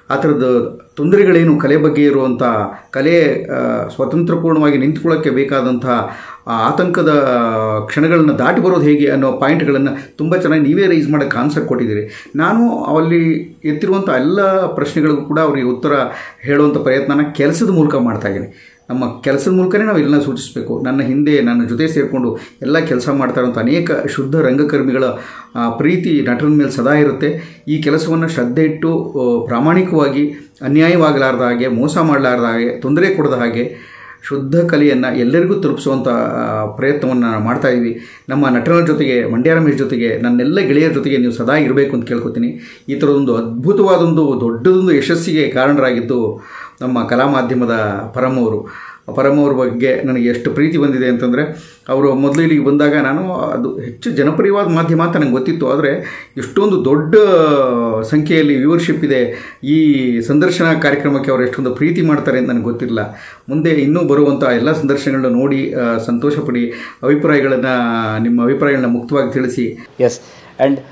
ಆ ಥರದ ತೊಂದರೆಗಳೇನು ಕಲೆ ಬಗ್ಗೆ ಇರುವಂಥ ಕಲೆ ಆ, ಸ್ವತಂತ್ರಪೂರ್ಣವಾಗಿ ನಿಂತ್ಕೊಳ್ಳೋಕ್ಕೆ ಬೇಕಾದಂಥ ಆ ಆತಂಕದ ಕ್ಷಣಗಳನ್ನು ದಾಟಿ ಬರೋದು ಹೇಗೆ ಅನ್ನೋ ಪಾಯಿಂಟ್ಗಳನ್ನು ತುಂಬ ಚೆನ್ನಾಗಿ ನೀವೇ ರೈಸ್ ಮಾಡೋಕ್ಕೆ ಆನ್ಸರ್ ಕೊಟ್ಟಿದ್ದೀರಿ ನಾನು ಅಲ್ಲಿ ಎತ್ತಿರುವಂಥ ಎಲ್ಲ ಪ್ರಶ್ನೆಗಳಿಗೂ ಕೂಡ ಅವರಿಗೆ ಉತ್ತರ ಹೇಳುವಂಥ ಪ್ರಯತ್ನನ ಕೆಲಸದ ಮೂಲಕ ಮಾಡ್ತಾ ಇದ್ದೀನಿ ನಮ್ಮ ಕೆಲಸದ ಮೂಲಕನೇ ನಾವು ಎಲ್ಲ ಸೂಚಿಸಬೇಕು ನನ್ನ ಹಿಂದೆ ನನ್ನ ಜೊತೆ ಸೇರಿಕೊಂಡು ಎಲ್ಲ ಕೆಲಸ ಮಾಡ್ತಾ ಇರುವಂಥ ಅನೇಕ ಶುದ್ಧ ರಂಗಕರ್ಮಿಗಳ ಆ, ಪ್ರೀತಿ ನಟನ ಮೇಲೆ ಸದಾ ಇರುತ್ತೆ ಈ ಕೆಲಸವನ್ನು ಶ್ರದ್ಧೆ ಇಟ್ಟು ಆ, ಪ್ರಾಮಾಣಿಕವಾಗಿ ಅನ್ಯಾಯವಾಗಲಾರ್ದ ಹಾಗೆ ಮೋಸ ಮಾಡಲಾರ್ದ ಹಾಗೆ ತೊಂದರೆ ಕೊಡದ ಹಾಗೆ ಶುದ್ಧ ಕಲೆಯನ್ನು ಎಲ್ಲರಿಗೂ ತಲುಪಿಸುವಂಥ ಪ್ರಯತ್ನವನ್ನು ನಾವು ಮಾಡ್ತಾ ಇದ್ದೀವಿ ನಮ್ಮ ನಟನ ಜೊತೆಗೆ ಮಂಡ್ಯ ರಮೇಶ್ ಜೊತೆಗೆ ನನ್ನೆಲ್ಲ ಗೆಳೆಯರ ಜೊತೆಗೆ ನೀವು ಸದಾ ಇರಬೇಕು ಅಂತ ಕೇಳ್ಕೊತೀನಿ ಈ ಥರದೊಂದು ಅದ್ಭುತವಾದೊಂದು ದೊಡ್ಡದೊಂದು ಯಶಸ್ಸಿಗೆ ಕಾರಣರಾಗಿದ್ದು ನಮ್ಮ ಕಲಾ ಮಾಧ್ಯಮದ ಪರಮವರು ಪರಮವ್ರ ಬಗ್ಗೆ ನನಗೆ ಎಷ್ಟು ಪ್ರೀತಿ ಬಂದಿದೆ ಅಂತಂದರೆ ಅವರು ಮೊದಲು ಇಲ್ಲಿಗೆ ಬಂದಾಗ ನಾನು ಅದು ಹೆಚ್ಚು ಜನಪ್ರಿಯವಾದ ಮಾಧ್ಯಮ ಅಂತ ನನಗೆ ಗೊತ್ತಿತ್ತು ಆದರೆ ಎಷ್ಟೊಂದು ದೊಡ್ಡ ಸಂಖ್ಯೆಯಲ್ಲಿ ವ್ಯೂವರ್ಶಿಪ್ ಇದೆ ಈ ಸಂದರ್ಶನ ಕಾರ್ಯಕ್ರಮಕ್ಕೆ ಅವರು ಎಷ್ಟೊಂದು ಪ್ರೀತಿ ಮಾಡ್ತಾರೆ ಅಂತ ನನಗೆ ಗೊತ್ತಿಲ್ಲ ಮುಂದೆ ಇನ್ನೂ ಬರುವಂಥ ಎಲ್ಲ ಸಂದರ್ಶನಗಳನ್ನ ನೋಡಿ ಆ, ಸಂತೋಷಪಡಿ ಅಭಿಪ್ರಾಯಗಳನ್ನು ನಿಮ್ಮ ಅಭಿಪ್ರಾಯಗಳನ್ನ ಮುಕ್ತವಾಗಿ ತಿಳಿಸಿ ಎಸ್ ಆ್ಯಂಡ್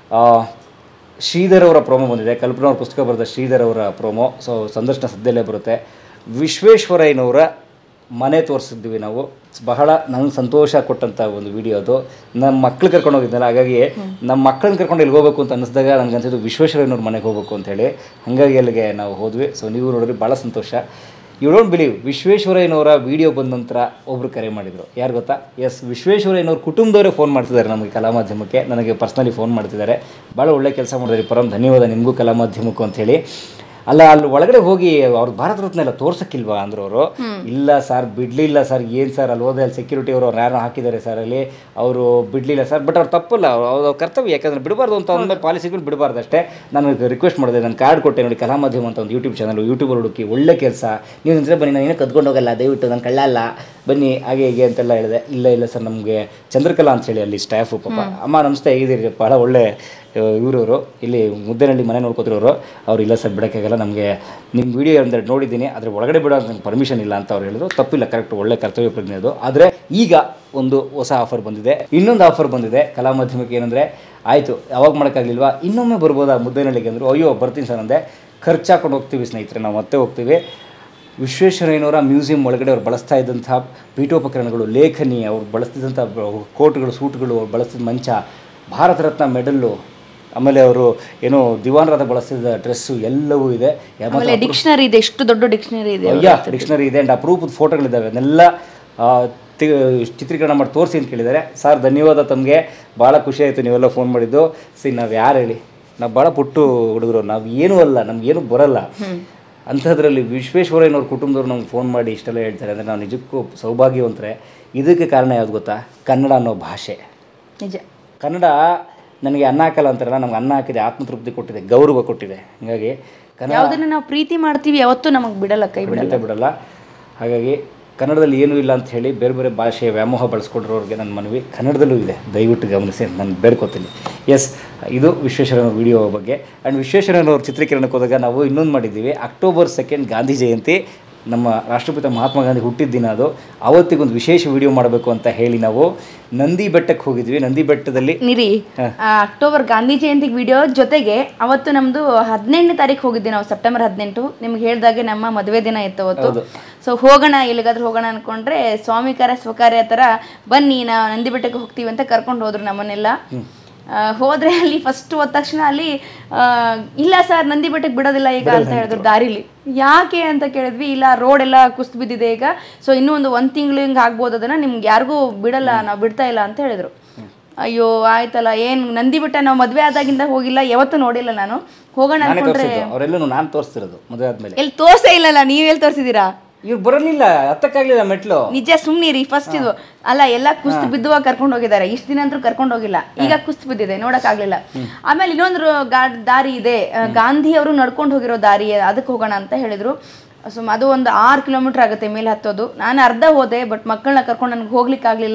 ಶ್ರೀಧರ್ ಅವರ ಪ್ರೋಮೋ ಬಂದಿದೆ ಕಲ್ಪನಾ ಅವ್ರ ಪುಸ್ತಕ ಬರೆದ ಶ್ರೀಧರ್ ಅವರ ಪ್ರೋಮೋ ಸೊ ಸಂದರ್ಶನ ಸದ್ಯದಲ್ಲೇ ಬರುತ್ತೆ ವಿಶ್ವೇಶ್ವರಯ್ಯನವರ ಮನೆ ತೋರಿಸಿದ್ವಿ ನಾವು ಬಹಳ ನಂಗೆ ಸಂತೋಷ ಕೊಟ್ಟಂಥ ಒಂದು ವಿಡಿಯೋ ಅದು ನಮ್ಮ ಮಕ್ಳು ಕರ್ಕೊಂಡು ಹೋಗಿದ್ನಲ್ಲ ಹಾಗಾಗಿ ನಮ್ಮ ಮಕ್ಕಳನ್ನ ಕರ್ಕೊಂಡು ಇಲ್ಲಿ ಹೋಗ್ಬೇಕು ಅಂತ ಅನ್ನಿಸಿದಾಗ ನನಗೆ ಅನ್ಸಿದ್ದು ವಿಶ್ವೇಶ್ವರಯ್ಯನವ್ರ ಮನೆಗೆ ಹೋಗ್ಬೇಕು ಅಂತ ಹೇಳಿ ಹಾಗಾಗಿ ಅಲ್ಲಿಗೆ ನಾವು ಹೋದ್ವಿ ಸೊ ನೀವು ನೋಡಿದ್ರೆ ಭಾಳ ಸಂತೋಷ ಯು ಡೋಂಟ್ ಬಿಲೀವ್ ವಿಶ್ವೇಶ್ವರಯ್ಯನವರ ವಿಡಿಯೋ ಬಂದ ನಂತರ ಒಬ್ಬರು ಕರೆ ಮಾಡಿದರು ಯಾರು ಗೊತ್ತಾ ಎಸ್ ವಿಶ್ವೇಶ್ವರಯ್ಯನವ್ರ ಕುಟುಂಬದವರೇ ಫೋನ್ ಮಾಡ್ತಿದ್ದಾರೆ ನಮಗೆ ಕಲಾ ಮಾಧ್ಯಮಕ್ಕೆ ನನಗೆ ಪರ್ಸ್ನಲಿ ಫೋನ್ ಮಾಡ್ತಿದ್ದಾರೆ ಭಾಳ ಒಳ್ಳೆ ಕೆಲಸ ಮಾಡಿದ್ರಿ ಪರಂ ಧನ್ಯವಾದ ನಿಮಗೂ ಕಲಾ ಮಾಧ್ಯಮಕ್ಕೂ ಅಂತ ಹೇಳಿ ಅಲ್ಲ ಅಲ್ಲಿ ಒಳಗಡೆ ಹೋಗಿ ಅವ್ರ ಭಾರತ ರತ್ನ ಎಲ್ಲ ತೋರ್ಸಕ್ಕಿಲ್ವಾ ಅಂದ್ರು ಅವರು ಇಲ್ಲ ಸರ್ ಬಿಡ್ಲಿಲ್ಲ ಸರ್ ಏನು ಸರ್ ಅಲ್ಲಿ ಹೋದೆ ಅಲ್ಲಿ ಸೆಕ್ಯೂರಿಟಿ ಅವರು ಅವ್ರು ಯಾರೋ ಹಾಕಿದ್ದಾರೆ ಸರ್ ಅಲ್ಲಿ ಅವರು ಬಿಡ್ಲಿಲ್ಲ ಸರ್ ಬಟ್ ಅವ್ರು ತಪ್ಪಲ್ಲ ಅವ್ರು ಅವ್ರ ಕರ್ತವ್ಯ ಯಾಕಂದ್ರೆ ಬಿಡಬಾರ್ದು ಅಂತ ಅಂದಮೇಲೆ ಪಾಲಿಸಿಗಳು ಬಿಡಬಾರ್ದು ಅಷ್ಟೇ ನಾನು ರಿಕ್ವೆಸ್ಟ್ ಮಾಡಿದೆ ನಾನು ಕಾರ್ಡ್ ಕೊಟ್ಟೆ ನೋಡಿ ಕಲಾ ಮಾಧ್ಯಮ ಅಂತ ಒಂದು ಯೂಟ್ಯೂಬ್ ಚಾನಲ್ ಯೂಟ್ಯೂಬರ್ ಹುಡುಕಿ ಒಳ್ಳೆ ಕೆಲಸ ನೀವು ನಿಂತ್ರೆ ಬನ್ನಿ ನಾನು ಏನೂ ಕದ್ಕೊಂಡು ಹೋಗಲ್ಲ ದಯವಿಟ್ಟು ನಾನು ಕಳ್ಳ ಅಲ್ಲ ಬನ್ನಿ ಹಾಗೆ ಹೀಗೆ ಅಂತೆಲ್ಲ ಹೇಳಿದೆ ಇಲ್ಲ ಇಲ್ಲ ಸರ್ ನಮಗೆ ಚಂದ್ರಕಲಾ ಅಂತ ಹೇಳಿ ಅಲ್ಲಿ ಸ್ಟಾಫು ಪಾಪ ಅಮ್ಮ ನಮಸ್ತೆ ಹೇಗಿದ್ದೀರಿ ಭಾಳ ಒಳ್ಳೆ ಇವರವರು ಇಲ್ಲಿ ಮುದ್ದೇನಹಳ್ಳಿ ಮನೆ ನೋಡ್ಕೋತಿರೋರು ಅವ್ರು ಇಲ್ಲ ಸರ್ ಬಿಡೋಕ್ಕಾಗಲ್ಲ ನಮಗೆ ನಿಮ್ಮ ವಿಡಿಯೋ ಅಂದರೆ ನೋಡಿದ್ದೀನಿ ಆದರೆ ಒಳಗಡೆ ಬಿಡೋ ನಂಗೆ ಪರ್ಮಿಷನ್ ಇಲ್ಲ ಅಂತ ಅವ್ರು ಹೇಳಿದ್ರು ತಪ್ಪಿಲ್ಲ ಕರೆಕ್ಟ್ ಒಳ್ಳೆ ಕರ್ತವ್ಯ ಪ್ರಜ್ಞೆ ಅದು ಆದರೆ ಈಗ ಒಂದು ಹೊಸ ಆಫರ್ ಬಂದಿದೆ ಇನ್ನೊಂದು ಆಫರ್ ಬಂದಿದೆ ಕಲಾ ಮಾಧ್ಯಮಕ್ಕೆ ಏನಂದರೆ ಆಯಿತು ಯಾವಾಗ ಮಾಡೋಕ್ಕಾಗಲಿಲ್ವಾ ಇನ್ನೊಮ್ಮೆ ಬರ್ಬೋದಾ ಮುದ್ದೇನಹಳ್ಳಿಗೆ ಅಂದರು ಅಯ್ಯೋ ಬರ್ತೀನಿ ಸರ್ ಅಂದೆ ಖರ್ಚು ಹಾಕೊಂಡು ಹೋಗ್ತೀವಿ ಸ್ನೇಹಿತರೆ ನಾವು ಮತ್ತೆ ಹೋಗ್ತೀವಿ ವಿಶ್ವೇಶ್ವರಯ್ಯನವರ ಮ್ಯೂಸಿಯಂ ಒಳಗಡೆ ಅವ್ರು ಬಳಸ್ತಾ ಇದ್ದಂಥ ಪೀಠೋಪಕರಣಗಳು ಲೇಖನಿ ಅವ್ರು ಬಳಸ್ತಿದ್ದಂಥ ಕೋಟ್ಗಳು ಸೂಟ್ಗಳು ಅವ್ರು ಬಳಸ್ತಿದ್ದ ಮಂಚ ಭಾರತ ರತ್ನ ಮೆಡಲ್ಲು ಆಮೇಲೆ ಅವರು ಏನೋ ದಿವಾನರಾದ ಬಳಸ್ತಿದ್ದ ಡ್ರೆಸ್ಸು ಎಲ್ಲವೂ ಇದೆ ಯಾರ್ ಮಾತ್ರ ಆಮೇಲೆ ಡಿಕ್ಷನರಿ ಇದೆ ಎಷ್ಟು ದೊಡ್ಡ ಡಿಕ್ಷನರಿ ಇದೆ ಅಯ್ಯ ಡಿಕ್ಷನರಿ ಇದೆ ಆ್ಯಂಡ್ ಅಪರೂಪದ ಫೋಟೋಗಳಿದ್ದಾವೆ ಅದನ್ನೆಲ್ಲ ಆ, ತಿ- ಚಿತ್ರೀಕರಣ ಮಾಡಿ ತೋರಿಸಿ ಅಂತ ಕೇಳಿದ್ದಾರೆ ಸರ್ ಧನ್ಯವಾದ ತಮಗೆ ಭಾಳ ಖುಷಿ ಆಯಿತು ನೀವೆಲ್ಲ ಫೋನ್ ಮಾಡಿದ್ದು ಸಿ ನಾವು ಯಾರು ಹೇಳಿ ನಾವು ಭಾಳ ಪುಟ್ಟು ಹುಡುಗರು ನಾವು ಏನೂ ಅಲ್ಲ ನಮ್ಗೇನು ಬರಲ್ಲ ಅಂಥದ್ರಲ್ಲಿ ವಿಶ್ವೇಶ್ವರಯ್ಯನವ್ರ ಕುಟುಂಬದವ್ರು ನಮ್ಗೆ ಫೋನ್ ಮಾಡಿ ಇಷ್ಟೆಲ್ಲ ಹೇಳ್ತಾರೆ ಅಂದರೆ ನಾವು ನಿಜಕ್ಕೂ ಸೌಭಾಗ್ಯವಂತರೆ ಇದಕ್ಕೆ ಕಾರಣ ಯಾವ್ದು ಗೊತ್ತಾ ಕನ್ನಡ ಅನ್ನೋ ಭಾಷೆ ನಿಜ ಕನ್ನಡ ನನಗೆ ಅನ್ನ ಹಾಕಲ್ಲ ಅಂತಾರಲ್ಲ ನಮ್ಗೆ ಅನ್ನ ಹಾಕಿದೆ ಆತ್ಮತೃಪ್ತಿ ಕೊಟ್ಟಿದೆ ಗೌರವ ಕೊಟ್ಟಿದೆ ಹಾಗಾಗಿ ಕನ್ನಡ ಯಾವ್ದನ್ನ ನಾವು ಪ್ರೀತಿ ಮಾಡ್ತೀವಿ ಯಾವತ್ತೂ ನಮಗೆ ಬಿಡಲ್ಲ ಕೈ ಬಿಡಲ್ಲ ಖಂಡಿತ ಬಿಡಲ್ಲ ಹಾಗಾಗಿ ಕನ್ನಡದಲ್ಲಿ ಏನೂ ಇಲ್ಲ ಅಂತ ಹೇಳಿ ಬೇರೆ ಬೇರೆ ಭಾಷೆಯ ವ್ಯಾಮೋಹ ಬಳಸ್ಕೊಡ್ರೋರಿಗೆ ನನ್ನ ಮನವಿ ಕನ್ನಡದಲ್ಲೂ ಇದೆ ದಯವಿಟ್ಟು ಗಮನಿಸಿ ಅಂತ ನಾನು ಬೇಡ್ಕೊತೀನಿ ಎಸ್ ಇದು ವಿಶ್ವೇಶ್ವರಯ್ಯನವ್ರ ವಿಡಿಯೋ ಬಗ್ಗೆ ಆ್ಯಂಡ್ ವಿಶ್ವೇಶ್ವರಯ್ಯನವ್ರ ಚಿತ್ರೀಕರಣಕ್ಕೆ ಹೋದಾಗ ನಾವು ಇನ್ನೊಂದು ಮಾಡಿದ್ದೀವಿ ಅಕ್ಟೋಬರ್ ಸೆಕೆಂಡ್ ಗಾಂಧಿ ಜಯಂತಿ ನಮ್ಮ ರಾಷ್ಟ್ರಪಿತ ಮಹಾತ್ಮ ಗಾಂಧಿ ಹುಟ್ಟಿದ ದಿನ ಅದು ಅವತ್ತಿಗೊಂದು ವಿಶೇಷ ವಿಡಿಯೋ ಮಾಡಬೇಕು ಅಂತ ಹೇಳಿ ನಾವು ನಂದಿ ಬೆಟ್ಟಕ್ಕೆ ಹೋಗಿದ್ವಿ ನಂದಿ ಬೆಟ್ಟದಲ್ಲಿ ನಿರಿ ಆ, ಅಕ್ಟೋಬರ್ ಗಾಂಧಿ ಜಯಂತಿ ವಿಡಿಯೋ ಜೊತೆಗೆ ಅವತ್ತು ನಮ್ದು ಹದಿನೆಂಟನೇ ತಾರೀಕು ಹೋಗಿದ್ವಿ ನಾವು ಸೆಪ್ಟೆಂಬರ್ ಹದಿನೆಂಟು ನಿಮ್ಗೆ ಹೇಳ್ದಾಗೆ ನಮ್ಮ ಮದುವೆ ದಿನ ಇತ್ತು ಅವತ್ತು ಸೊ ಹೋಗೋಣ ಎಲ್ಲಿಗಾದ್ರೂ ಹೋಗೋಣ ಅನ್ಕೊಂಡ್ರೆ ಸ್ವಾಮಿ ಕಾರ್ಯ ಸ್ವಕಾರ್ಯ ಥರ ಬನ್ನಿ ನಾವು ನಂದಿ ಬೆಟ್ಟಕ್ಕೆ ಹೋಗ್ತೀವಿ ಅಂತ ಕರ್ಕೊಂಡು ಹೋದ್ರು ನಮ್ಮನ್ನೆಲ್ಲ ಆ, ಹೋದ್ರೆ ಅಲ್ಲಿ ಫಸ್ಟ್ ಹೋದ ತಕ್ಷಣ ಅಲ್ಲಿ ಆ, ಇಲ್ಲ ಸರ್ ನಂದಿ ಬೆಟ್ಟಕ್ಕೆ ಬಿಡೋದಿಲ್ಲ ಈಗ ಅಂತ ಹೇಳಿದ್ರು ದಾರಿಲಿ ಯಾಕೆ ಅಂತ ಕೇಳಿದ್ವಿ ಇಲ್ಲ ರೋಡ್ ಎಲ್ಲ ಕುಸ್ತು ಬಿದ್ದಿದೆ ಈಗ ಸೊ ಇನ್ನೂ ಒಂದು ಒಂದು ತಿಂಗಳು ಹಿಂಗೆ ಆಗ್ಬೋದು ಅದನ್ನ ನಿಮ್ಗೆ ಯಾರಿಗೂ ಬಿಡಲ್ಲ ನಾವು ಬಿಡ್ತಾ ಇಲ್ಲ ಅಂತ ಹೇಳಿದ್ರು ಅಯ್ಯೋ ಆಯ್ತಲ್ಲ ಏನು ನಂದಿ ಬೆಟ್ಟ ನಾವು ಮದುವೆ ಆದಾಗಿಂದ ಹೋಗಿಲ್ಲ ಯಾವತ್ತೂ ನೋಡಿಲ್ಲ ನಾನು ಹೋಗೋಣ ನಾನೇ ಅನ್ಕೊಂಡ್ರೆ ತೋರಿಸಿದ್ದು ಅವರೆಲ್ಲೂ ನಾನು ತೋರಿಸ್ತಿರೋದು ಮದುವೆ ಆದಮೇಲೆ ಎಲ್ಲಿ ತೋರ್ಸೇ ಇಲ್ಲಲ್ಲ ನೀವ್ ಎಲ್ಲಿ ತೋರಿಸಿದೀರಾ ಇವ್ರು ಬರಲಿಲ್ಲ ಹತ್ತಕ್ಕಾಗಲಿಲ್ಲ ಮೆಟ್ಲು ನಿಜ ಸುಮ್ನಿರಿ ಫಸ್ಟ್ ಇದು ಅಲ್ಲ ಎಲ್ಲ ಕುಸ್ತು ಬಿದ್ದುವಾಗ ಕರ್ಕೊಂಡು ಹೋಗಿದ್ದಾರೆ ಇಷ್ಟ ದಿನ ಅಂತೂ ಕರ್ಕೊಂಡು ಹೋಗಿಲ್ಲ ಈಗ ಕುಸ್ತು ಬಿದ್ದಿದೆ ನೋಡಕ್ ಆಗ್ಲಿಲ್ಲ ಆಮೇಲೆ ಇನ್ನೊಂದು ರೋ- ಗಾ- ದಾರಿ ಇದೆ ಆ, ಗಾಂಧಿ ಅವರು ನಡ್ಕೊಂಡು ಹೋಗಿರೋ ದಾರಿ ಅದಕ್ಕೆ ಹೋಗೋಣ ಅಂತ ಹೇಳಿದ್ರು ಸೊ ಅದು ಒಂದು ಆರು ಕಿಲೋಮೀಟರ್ ಆಗುತ್ತೆ ಮೇಲೆ ಹತ್ತೋದು ನಾನು ಅರ್ಧ ಹೋದೆ ಬಟ್ ಮಕ್ಕಳನ್ನ ಕರ್ಕೊಂಡು ನನಗೆ ಹೋಗ್ಲಿಕ್ಕೆ ಆಗಲಿಲ್ಲ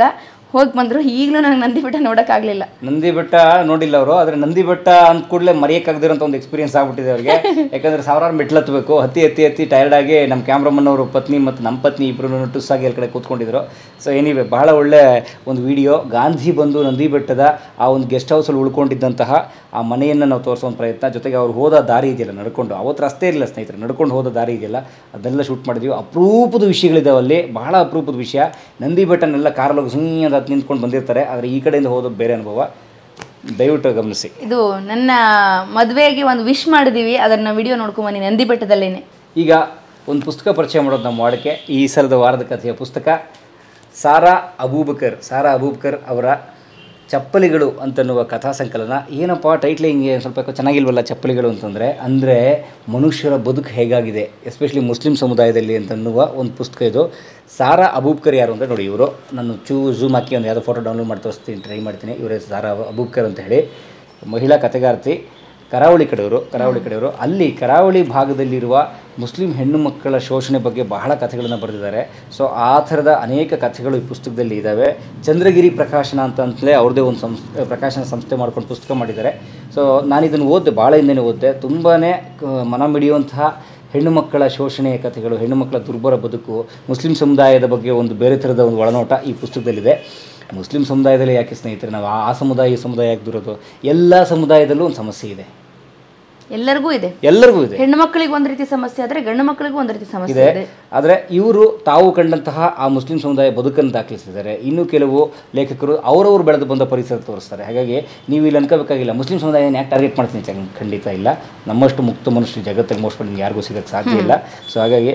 ಹೋಗಿ ಬಂದ್ರು ಈಗಲೂ ನನಗೆ ನಂದಿ ಬೆಟ್ಟ ನೋಡೋಕ್ಕಾಗಲಿಲ್ಲ ನಂದಿ ಬೆಟ್ಟ ನೋಡಿಲ್ಲ ಅವರು ಆದರೆ ನಂದಿ ಬೆಟ್ಟ ಅಂದ ಕೂಡಲೇ ಮರೆಯೋಕ್ಕಾಗದಿರೋಂಥ ಒಂದು ಎಕ್ಸ್ಪೀರಿಯನ್ಸ್ ಆಗ್ಬಿಟ್ಟಿದೆ ಅವ್ರಿಗೆ ಯಾಕಂದರೆ ಸಾವಿರಾರು ಮೆಟ್ಲು ಹತ್ತಬೇಕು ಹತ್ತಿ ಹತ್ತಿ ಹತ್ತಿ ಟೈರ್ಡ್ ಆಗಿ ನಮ್ಮ ಕ್ಯಾಮ್ರಾಮನ್ ಅವರು ಪತ್ನಿ ಮತ್ತು ನಮ್ಮ ಪತ್ನಿ ಇಬ್ಬರು ಟುಸ್ಸಾಗಿ ಎಲ್ಲ ಕಡೆ ಕೂತ್ಕೊಂಡಿದ್ರು ಸೊ ಎನಿವೆ ಬಹಳ ಒಳ್ಳೆ ಒಂದು ವಿಡಿಯೋ ಗಾಂಧಿ ಬಂದು ನಂದಿ ಬೆಟ್ಟದ ಆ ಒಂದು ಗೆಸ್ಟ್ ಹೌಸಲ್ಲಿ ಉಳ್ಕೊಂಡಿದ್ದಂತಹ ಆ ಮನೆಯನ್ನು ನಾವು ತೋರಿಸೋ ಒಂದು ಪ್ರಯತ್ನ ಜೊತೆಗೆ ಅವ್ರು ಹೋದ ದಾರಿ ಇದೆಯಲ್ಲ ನಡ್ಕೊಂಡು ಅವತ್ತು ರಸ್ತೆ ಇರಲಿಲ್ಲ ಸ್ನೇಹಿತರೆ ನಡ್ಕೊಂಡು ಹೋದ ದಾರಿ ಇದೆಯಲ್ಲ ಅದನ್ನೆಲ್ಲ ಶೂಟ್ ಮಾಡಿದ್ವಿ ಅಪರೂಪದ ವಿಷಯಗಳಿದಾವೆ ಅಲ್ಲಿ ಬಹಳ ಅಪರೂಪದ ವಿಷಯ ನಂದಿ ಬೆಟ್ಟನೆಲ್ಲ ಕಾರಲ್ಲಿ ಸುಮ್ಮನೆ ಅದು ಹತ್ತು ನಿಂತ್ಕೊಂಡು ಬಂದಿರ್ತಾರೆ ಆದರೆ ಈ ಕಡೆಯಿಂದ ಹೋದ ಬೇರೆ ಅನುಭವ ದಯವಿಟ್ಟು ಗಮನಿಸಿ ಇದು ನನ್ನ ಮದುವೆಗೆ ಒಂದು ವಿಶ್ ಮಾಡಿದೀವಿ ಅದನ್ನ ವಿಡಿಯೋ ನೋಡ್ಕೊಂಬನ್ನಿ ನಂದಿ ಬೆಟ್ಟದಲ್ಲೇನೆ ಈಗ ಒಂದು ಪುಸ್ತಕ ಪರಿಚಯ ಮಾಡೋದು ನಮ್ಮ ವಾಡಕ್ಕೆ ಈ ಸಲದ ವಾರದ ಕಥೆಯ ಪುಸ್ತಕ ಸಾರಾ ಅಬೂಬಕರ್ ಸಾರಾ ಅಬೂಬಕರ್ ಅವರ ಚಪ್ಪಲಿಗಳು ಅಂತನ್ನುವ ಕಥಾ ಸಂಕಲನ ಏನಪ್ಪ ಟೈಟ್ಲ್ ಹಿಂಗೆ ಸ್ವಲ್ಪ ಯಾಕೋ ಚೆನ್ನಾಗಿಲ್ವಲ್ಲ ಚಪ್ಪಲಿಗಳು ಅಂತಂದರೆ ಅಂದರೆ ಮನುಷ್ಯರ ಬದುಕು ಹೇಗಾಗಿದೆ ಎಸ್ಪೆಷಲಿ ಮುಸ್ಲಿಂ ಸಮುದಾಯದಲ್ಲಿ ಅಂತನ್ನುವ ಒಂದು ಪುಸ್ತಕ ಇದು ಸಾರಾ ಅಬೂಬ್ಕರ್ ಯಾರು ಅಂದರೆ ನೋಡಿ ಇವರು ನಾನು ಚೂ ಝೂಮ್ ಹಾಕಿ ಒಂದು ಯಾವುದೋ ಫೋಟೋ ಡೌನ್ಲೋಡ್ ಮಾಡಿ ತೋರಿಸ್ತೀನಿ ಟ್ರೈ ಮಾಡ್ತೀನಿ ಇವರೇ ಸಾರಾ ಅಬೂಬ್ಕರ್ ಅಂತ ಹೇಳಿ ಮಹಿಳಾ ಕಥೆಗಾರ್ತಿ ಕರಾವಳಿ ಕಡೆಯವರು ಕರಾವಳಿ ಕಡೆಯವರು ಅಲ್ಲಿ ಕರಾವಳಿ ಭಾಗದಲ್ಲಿರುವ ಮುಸ್ಲಿಂ ಹೆಣ್ಣು ಮಕ್ಕಳ ಶೋಷಣೆ ಬಗ್ಗೆ ಬಹಳ ಕಥೆಗಳನ್ನು ಬರೆದಿದ್ದಾರೆ ಸೊ ಆ ಥರದ ಅನೇಕ ಕಥೆಗಳು ಈ ಪುಸ್ತಕದಲ್ಲಿ ಇದ್ದಾವೆ ಚಂದ್ರಗಿರಿ ಪ್ರಕಾಶನ ಅಂತ ಅಂತಲೇ ಅವ್ರದ್ದೇ ಒಂದು ಸಂಸ್ ಪ್ರಕಾಶನ ಸಂಸ್ಥೆ ಮಾಡ್ಕೊಂಡು ಪುಸ್ತಕ ಮಾಡಿದ್ದಾರೆ ಸೊ ನಾನು ಇದನ್ನು ಓದಿದೆ ಭಾಳ ಹಿಂದೆನೇ ಓದಿದೆ ತುಂಬಾ ಮನ ಮಿಡಿಯುವಂತಹ ಹೆಣ್ಣು ಮಕ್ಕಳ ಶೋಷಣೆಯ ಕಥೆಗಳು ಹೆಣ್ಣು ಮಕ್ಕಳ ದುರ್ಬಲ ಬದುಕು ಮುಸ್ಲಿಂ ಸಮುದಾಯದ ಬಗ್ಗೆ ಒಂದು ಬೇರೆ ಥರದ ಒಂದು ಒಳನೋಟ ಈ ಪುಸ್ತಕದಲ್ಲಿದೆ ಮುಸ್ಲಿಂ ಸಮುದಾಯದಲ್ಲಿ ಯಾಕೆ ಸ್ನೇಹಿತರೆ ನಾವು ಆ ಸಮುದಾಯ ಈ ಸಮುದಾಯ ಯಾಕೆ ದೂರೋದು ಎಲ್ಲ ಸಮುದಾಯದಲ್ಲೂ ಒಂದು ಸಮಸ್ಯೆ ಇದೆ ಎಲ್ಲರಿಗೂ ಇದೆ ಎಲ್ಲರಿಗೂ ಇದೆ ಹೆಣ್ಣು ಮಕ್ಕಳಿಗೆ ಒಂದ್ ರೀತಿ ಸಮಸ್ಯೆ ಆದ್ರೆ ಗಂಡು ಮಕ್ಕಳಿಗೂ ಒಂದ್ ರೀತಿ ಸಮಸ್ಯೆ ಇದೆ ಇದೆ ಆದರೆ ಇವರು ತಾವು ಕಂಡಂತಹ ಆ ಮುಸ್ಲಿಂ ಸಮುದಾಯ ಬದುಕನ್ನು ದಾಖಲಿಸಿದ್ದಾರೆ ಇನ್ನು ಕೆಲವು ಲೇಖಕರು ಅವರವರು ಬೆಳೆದು ಬಂದ ಪರಿಸರ ತೋರಿಸ್ತಾರೆ ಹಾಗಾಗಿ ನೀವು ಇಲ್ಲಿ ಅನ್ಕೋಬೇಕಾಗಿಲ್ಲ ಮುಸ್ಲಿಂ ಸಮುದಾಯ ಯಾಕೆ ಟಾರ್ಗೆಟ್ ಮಾಡ್ತೀನಿ ಅಂತ ಖಂಡಿತ ಇಲ್ಲ ನಮ್ಮಷ್ಟು ಮುಕ್ತ ಮನುಷ್ಯ ಜಗತ್ತಿಗೆ ಮೋಸ್ಟ್ ನಿಮ್ಗೆ ಯಾರಿಗೂ ಸಿಗೋಕ್ಕೆ ಸಾಧ್ಯ ಇಲ್ಲ ಸೊ ಹಾಗಾಗಿ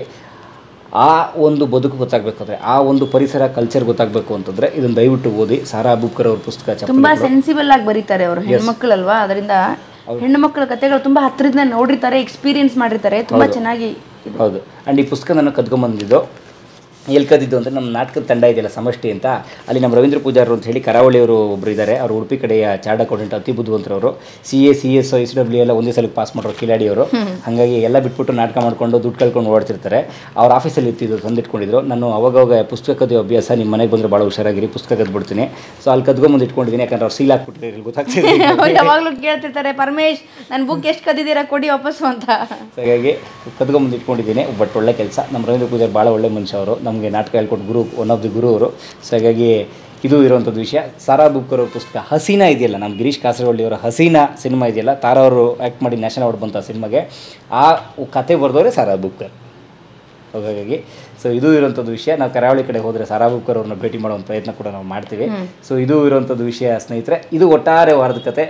ಆ ಒಂದು ಬದುಕು ಗೊತ್ತಾಗಬೇಕಾದ್ರೆ ಆ ಒಂದು ಪರಿಸರ ಕಲ್ಚರ್ ಗೊತ್ತಾಗಬೇಕು ಅಂತಂದ್ರೆ ಇದನ್ನು ದಯವಿಟ್ಟು ಓದಿ ಸಾರಾ ಅಬೂಬ್ಕರ್ ಅವ್ರ ಪುಸ್ತಕ ಚಪ್ಪಲಿ ತುಂಬಾ ಸೆನ್ಸಿಬಲ್ ಆಗಿ ಬರೀತಾರೆ ಅವರು ಹೆಣ್ಮಕ್ಳಲ್ವಾ ಅದರಿಂದ ಹೆಣ್ಣು ಮಕ್ಕಳ ಕಥೆಗಳು ತುಂಬಾ ಹತ್ರದಿಂದ ನೋಡಿರ್ತಾರೆ ಎಕ್ಸ್ಪೀರಿಯನ್ಸ್ ಮಾಡಿರ್ತಾರೆ ತುಂಬಾ ಚೆನ್ನಾಗಿ ಹೌದು ಆ್ಯಂಡ್ ಈ ಪುಸ್ತಕ ನಾನು ಕದ್ಕೊಂಬಂದಿದ್ದು ಎಲ್ಲಿ ಕದ್ದಿದ್ದು ಅಂದರೆ ನಮ್ಮ ನಾಟಕದ ತಂಡ ಇದೆಯಲ್ಲ ಸಮಷ್ಟಿ ಅಂತ ಅಲ್ಲಿ ನಮ್ಮ ರವೀಂದ್ರ ಪೂಜಾರರು ಅಂತ ಹೇಳಿ ಕರಾವಳಿಯವರು ಒಬ್ಬರು ಇದ್ದಾರೆ ಅವರು ಉಡುಪಿ ಕಡೆಯ ಚಾರ್ಡ್ ಅಕೌಂಟೆಂಟ್ ಅತಿ ಬುದ್ಧಿವಂತರವರು C A C S S W ಎಲ್ಲ ಒಂದೇ ಸಲಕ್ಕೆ ಪಾಸ್ ಮಾಡೋರು ಕಿಲಾಡಿಯವರು ಹಾಗಾಗಿ ಎಲ್ಲ ಬಿಟ್ಬಿಟ್ಟು ನಾಟಕ ಮಾಡ್ಕೊಂಡು ದುಡ್ಡು ಕಳ್ಕೊಂಡು ಓಡ್ತಿರ್ತಾರೆ ಅವ್ರ ಆಫೀಸಲ್ಲಿ ಇತ್ತಿದ್ದು ತಂದಿಟ್ಕೊಂಡಿದ್ರು ನಾನು ಅವಾಗವಾಗ ಪುಸ್ತಕ ಕದಿಯೋ ಅಭ್ಯಾಸ ನಿಮ್ಮ ಮನೆಗೆ ಬಂದರೆ ಭಾಳ ಹುಷಾರಾಗಿರಿ ಪುಸ್ತಕ ಕದ್ಬಿಡ್ತೀನಿ ಸೊ ಅಲ್ಲಿ ಕದ್ಕೊಂಬಂದು ಇಟ್ಕೊಂಡಿದ್ದೀನಿ ಯಾಕಂದ್ರೆ ಅವ್ರು ಸೀಲ್ ಹಾಕ್ಬಿಟ್ಟಿದ್ರು ಗೊತ್ತಾಗ್ತಿದೆ ಅವ್ರು ಯಾವಾಗ್ಲೂ ಕೇಳ್ತಿರ್ತಾರೆ ಪರಮೇಶ್ ನನ್ನ ಬುಕ್ ಎಷ್ಟು ಕದಿದ್ದೀರಾ ಕೊಡಿ ವಾಪಸ್ಸು ಅಂತ ಸೊ ಹಾಗಾಗಿ ಕದ್ಕೊಂಬಂದು ಇಟ್ಕೊಂಡಿದ್ದೀನಿ ಬಟ್ ಒಳ್ಳೆ ಕೆಲಸ ನಮ್ಮ ರವೀಂದ್ರ ಪೂಜಾರಿ ಭಾಳ ಒಳ್ಳೆ ಮನುಷ್ಯ ಅವರು ನಮಗೆ ನಾಟಕ ಹೇಳ್ಕೊಟ್ಟು ಗುರು ಒನ್ ಆಫ್ ದಿ ಗುರು ಅವರು ಸೊ ಹಾಗಾಗಿ ಇದು ಇರುವಂಥದ್ದು ವಿಷಯ ಸಾರಾ ಬುಕ್ಕರ್ ಅವ್ರ ಪುಸ್ತಕ ಹಸೀನಾ ಇದೆಯಲ್ಲ ನಮ್ಮ ಗಿರೀಶ್ ಕಾಸರವಳ್ಳಿ ಅವರ ಹಸೀನಾ ಸಿನಿಮಾ ಇದೆಯಲ್ಲ ತಾರಾ ಅವರು ಆ್ಯಕ್ಟ್ ಮಾಡಿ ನ್ಯಾಷನಲ್ ಅವಾರ್ಡ್ ಬಂತ ಸಿನಿಮಾಗೆ ಆ ಕತೆ ಬರೆದವರೇ ಸಾರಾ ಬುಕ್ಕರ್ ಸೊ ಹಾಗಾಗಿ ಸೊ ಇದು ಇರುವಂಥದ್ದು ವಿಷಯ ನಾವು ಕರಾವಳಿ ಕಡೆ ಹೋದರೆ ಸಾರಾ ಬುಕ್ಕರ್ ಅವ್ರನ್ನ ಭೇಟಿ ಮಾಡೋ ಒಂದು ಪ್ರಯತ್ನ ಕೂಡ ನಾವು ಮಾಡ್ತೀವಿ ಸೊ ಇದು ಇರುವಂಥದ್ದು ವಿಷಯ ಸ್ನೇಹಿತರೆ ಇದು ಒಟ್ಟಾರೆ ವಾರದ ಕತೆ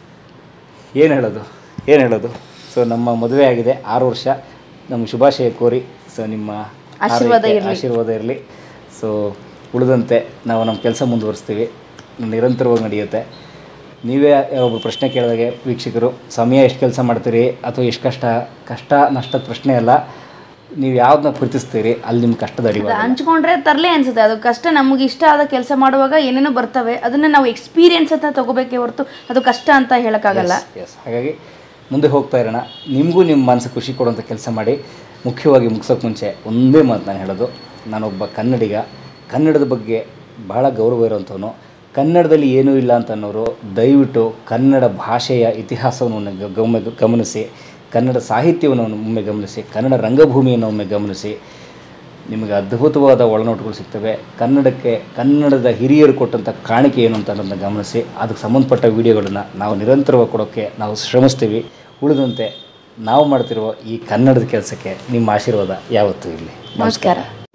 ಏನು ಹೇಳೋದು ಏನು ಹೇಳೋದು ಸೊ ನಮ್ಮ ಮದುವೆ ಆಗಿದೆ ಆರು ವರ್ಷ ನಮ್ಮ ಶುಭಾಶಯ ಕೋರಿ ಸೊ ನಿಮ್ಮ ಆಶೀರ್ವಾದ ಆರೈಕೆ, ಆಶೀರ್ವಾದ ಇರಲಿ ಸೊ ಉಳಿದಂತೆ ನಾವು ನಮ್ಮ ಕೆಲಸ ಮುಂದುವರಿಸ್ತೀವಿ ನಿರಂತರವಾಗಿ ನಡೆಯುತ್ತೆ ನೀವೇ ಒಬ್ಬರು ಪ್ರಶ್ನೆ ಕೇಳಿದಾಗೆ ವೀಕ್ಷಕರು ಸಮಯ ಎಷ್ಟು ಕೆಲಸ ಮಾಡ್ತೀರಿ ಅಥವಾ ಎಷ್ಟು ಕಷ್ಟ ಕಷ್ಟ ನಷ್ಟದ ಪ್ರಶ್ನೆ ಅಲ್ಲ ನೀವು ಯಾವ್ದನ್ನ ಪ್ರೀತಿಸ್ತೀರಿ ಅಲ್ಲಿ ನಿಮ್ಮ ಕಷ್ಟದ ಅರಿವು ಹಂಚ್ಕೊಂಡ್ರೆ ತರಲೇ ಅನ್ಸುತ್ತೆ ಅದು ಕಷ್ಟ ನಮಗೆ ಇಷ್ಟ ಆದ ಕೆಲಸ ಮಾಡುವಾಗ ಏನೇನೋ ಬರ್ತವೆ ಅದನ್ನ ನಾವು ಎಕ್ಸ್ಪೀರಿಯನ್ಸ್ ಅಂತ ತಗೋಬೇಕೇ ಹೊರತು ಅದು ಕಷ್ಟ ಅಂತ ಹೇಳಕ್ಕಾಗಲ್ಲ ಎಸ್ ಹಾಗಾಗಿ ಮುಂದೆ ಹೋಗ್ತಾ ಇರೋಣ ನಿಮಗೂ ನಿಮ್ಮ ಮನಸ್ಸು ಖುಷಿ ಕೊಡುವಂಥ ಕೆಲಸ ಮಾಡಿ ಮುಖ್ಯವಾಗಿ ಮುಗಿಸೋಕೆ ಮುಂಚೆ ಒಂದೇ ಮಾತು ನಾನು ಹೇಳೋದು ನಾನೊಬ್ಬ ಕನ್ನಡಿಗ ಕನ್ನಡದ ಬಗ್ಗೆ ಬಹಳ ಗೌರವ ಇರೋಂಥವನು ಕನ್ನಡದಲ್ಲಿ ಏನೂ ಇಲ್ಲ ಅಂತ ಅನ್ನೋರು ದಯವಿಟ್ಟು ಕನ್ನಡ ಭಾಷೆಯ ಇತಿಹಾಸವನ್ನು ಒಮ್ಮೆ ಗಮ ಗಮನಿಸಿ ಕನ್ನಡ ಸಾಹಿತ್ಯವನ್ನು ಒಮ್ಮೆ ಗಮನಿಸಿ ಕನ್ನಡ ರಂಗಭೂಮಿಯನ್ನು ಒಮ್ಮೆ ಗಮನಿಸಿ ನಿಮಗೆ ಅದ್ಭುತವಾದ ಒಳನೋಟಗಳು ಸಿಗ್ತವೆ ಕನ್ನಡಕ್ಕೆ ಕನ್ನಡದ ಹಿರಿಯರು ಕೊಟ್ಟಂಥ ಕಾಣಿಕೆ ಏನು ಅಂತ ಅನ್ನೋದನ್ನ ಗಮನಿಸಿ ಅದಕ್ಕೆ ಸಂಬಂಧಪಟ್ಟ ವಿಡಿಯೋಗಳನ್ನು ನಾವು ನಿರಂತರವಾಗಿ ಕೊಡೋಕ್ಕೆ ನಾವು ಶ್ರಮಿಸ್ತೀವಿ ಉಳಿದಂತೆ ನಾವು ಮಾಡ್ತಿರುವ ಈ ಕನ್ನಡದ ಕೆಲಸಕ್ಕೆ ನಿಮ್ಮ ಆಶೀರ್ವಾದ ಯಾವತ್ತೂ ಇರಲಿ ನಮಸ್ಕಾರ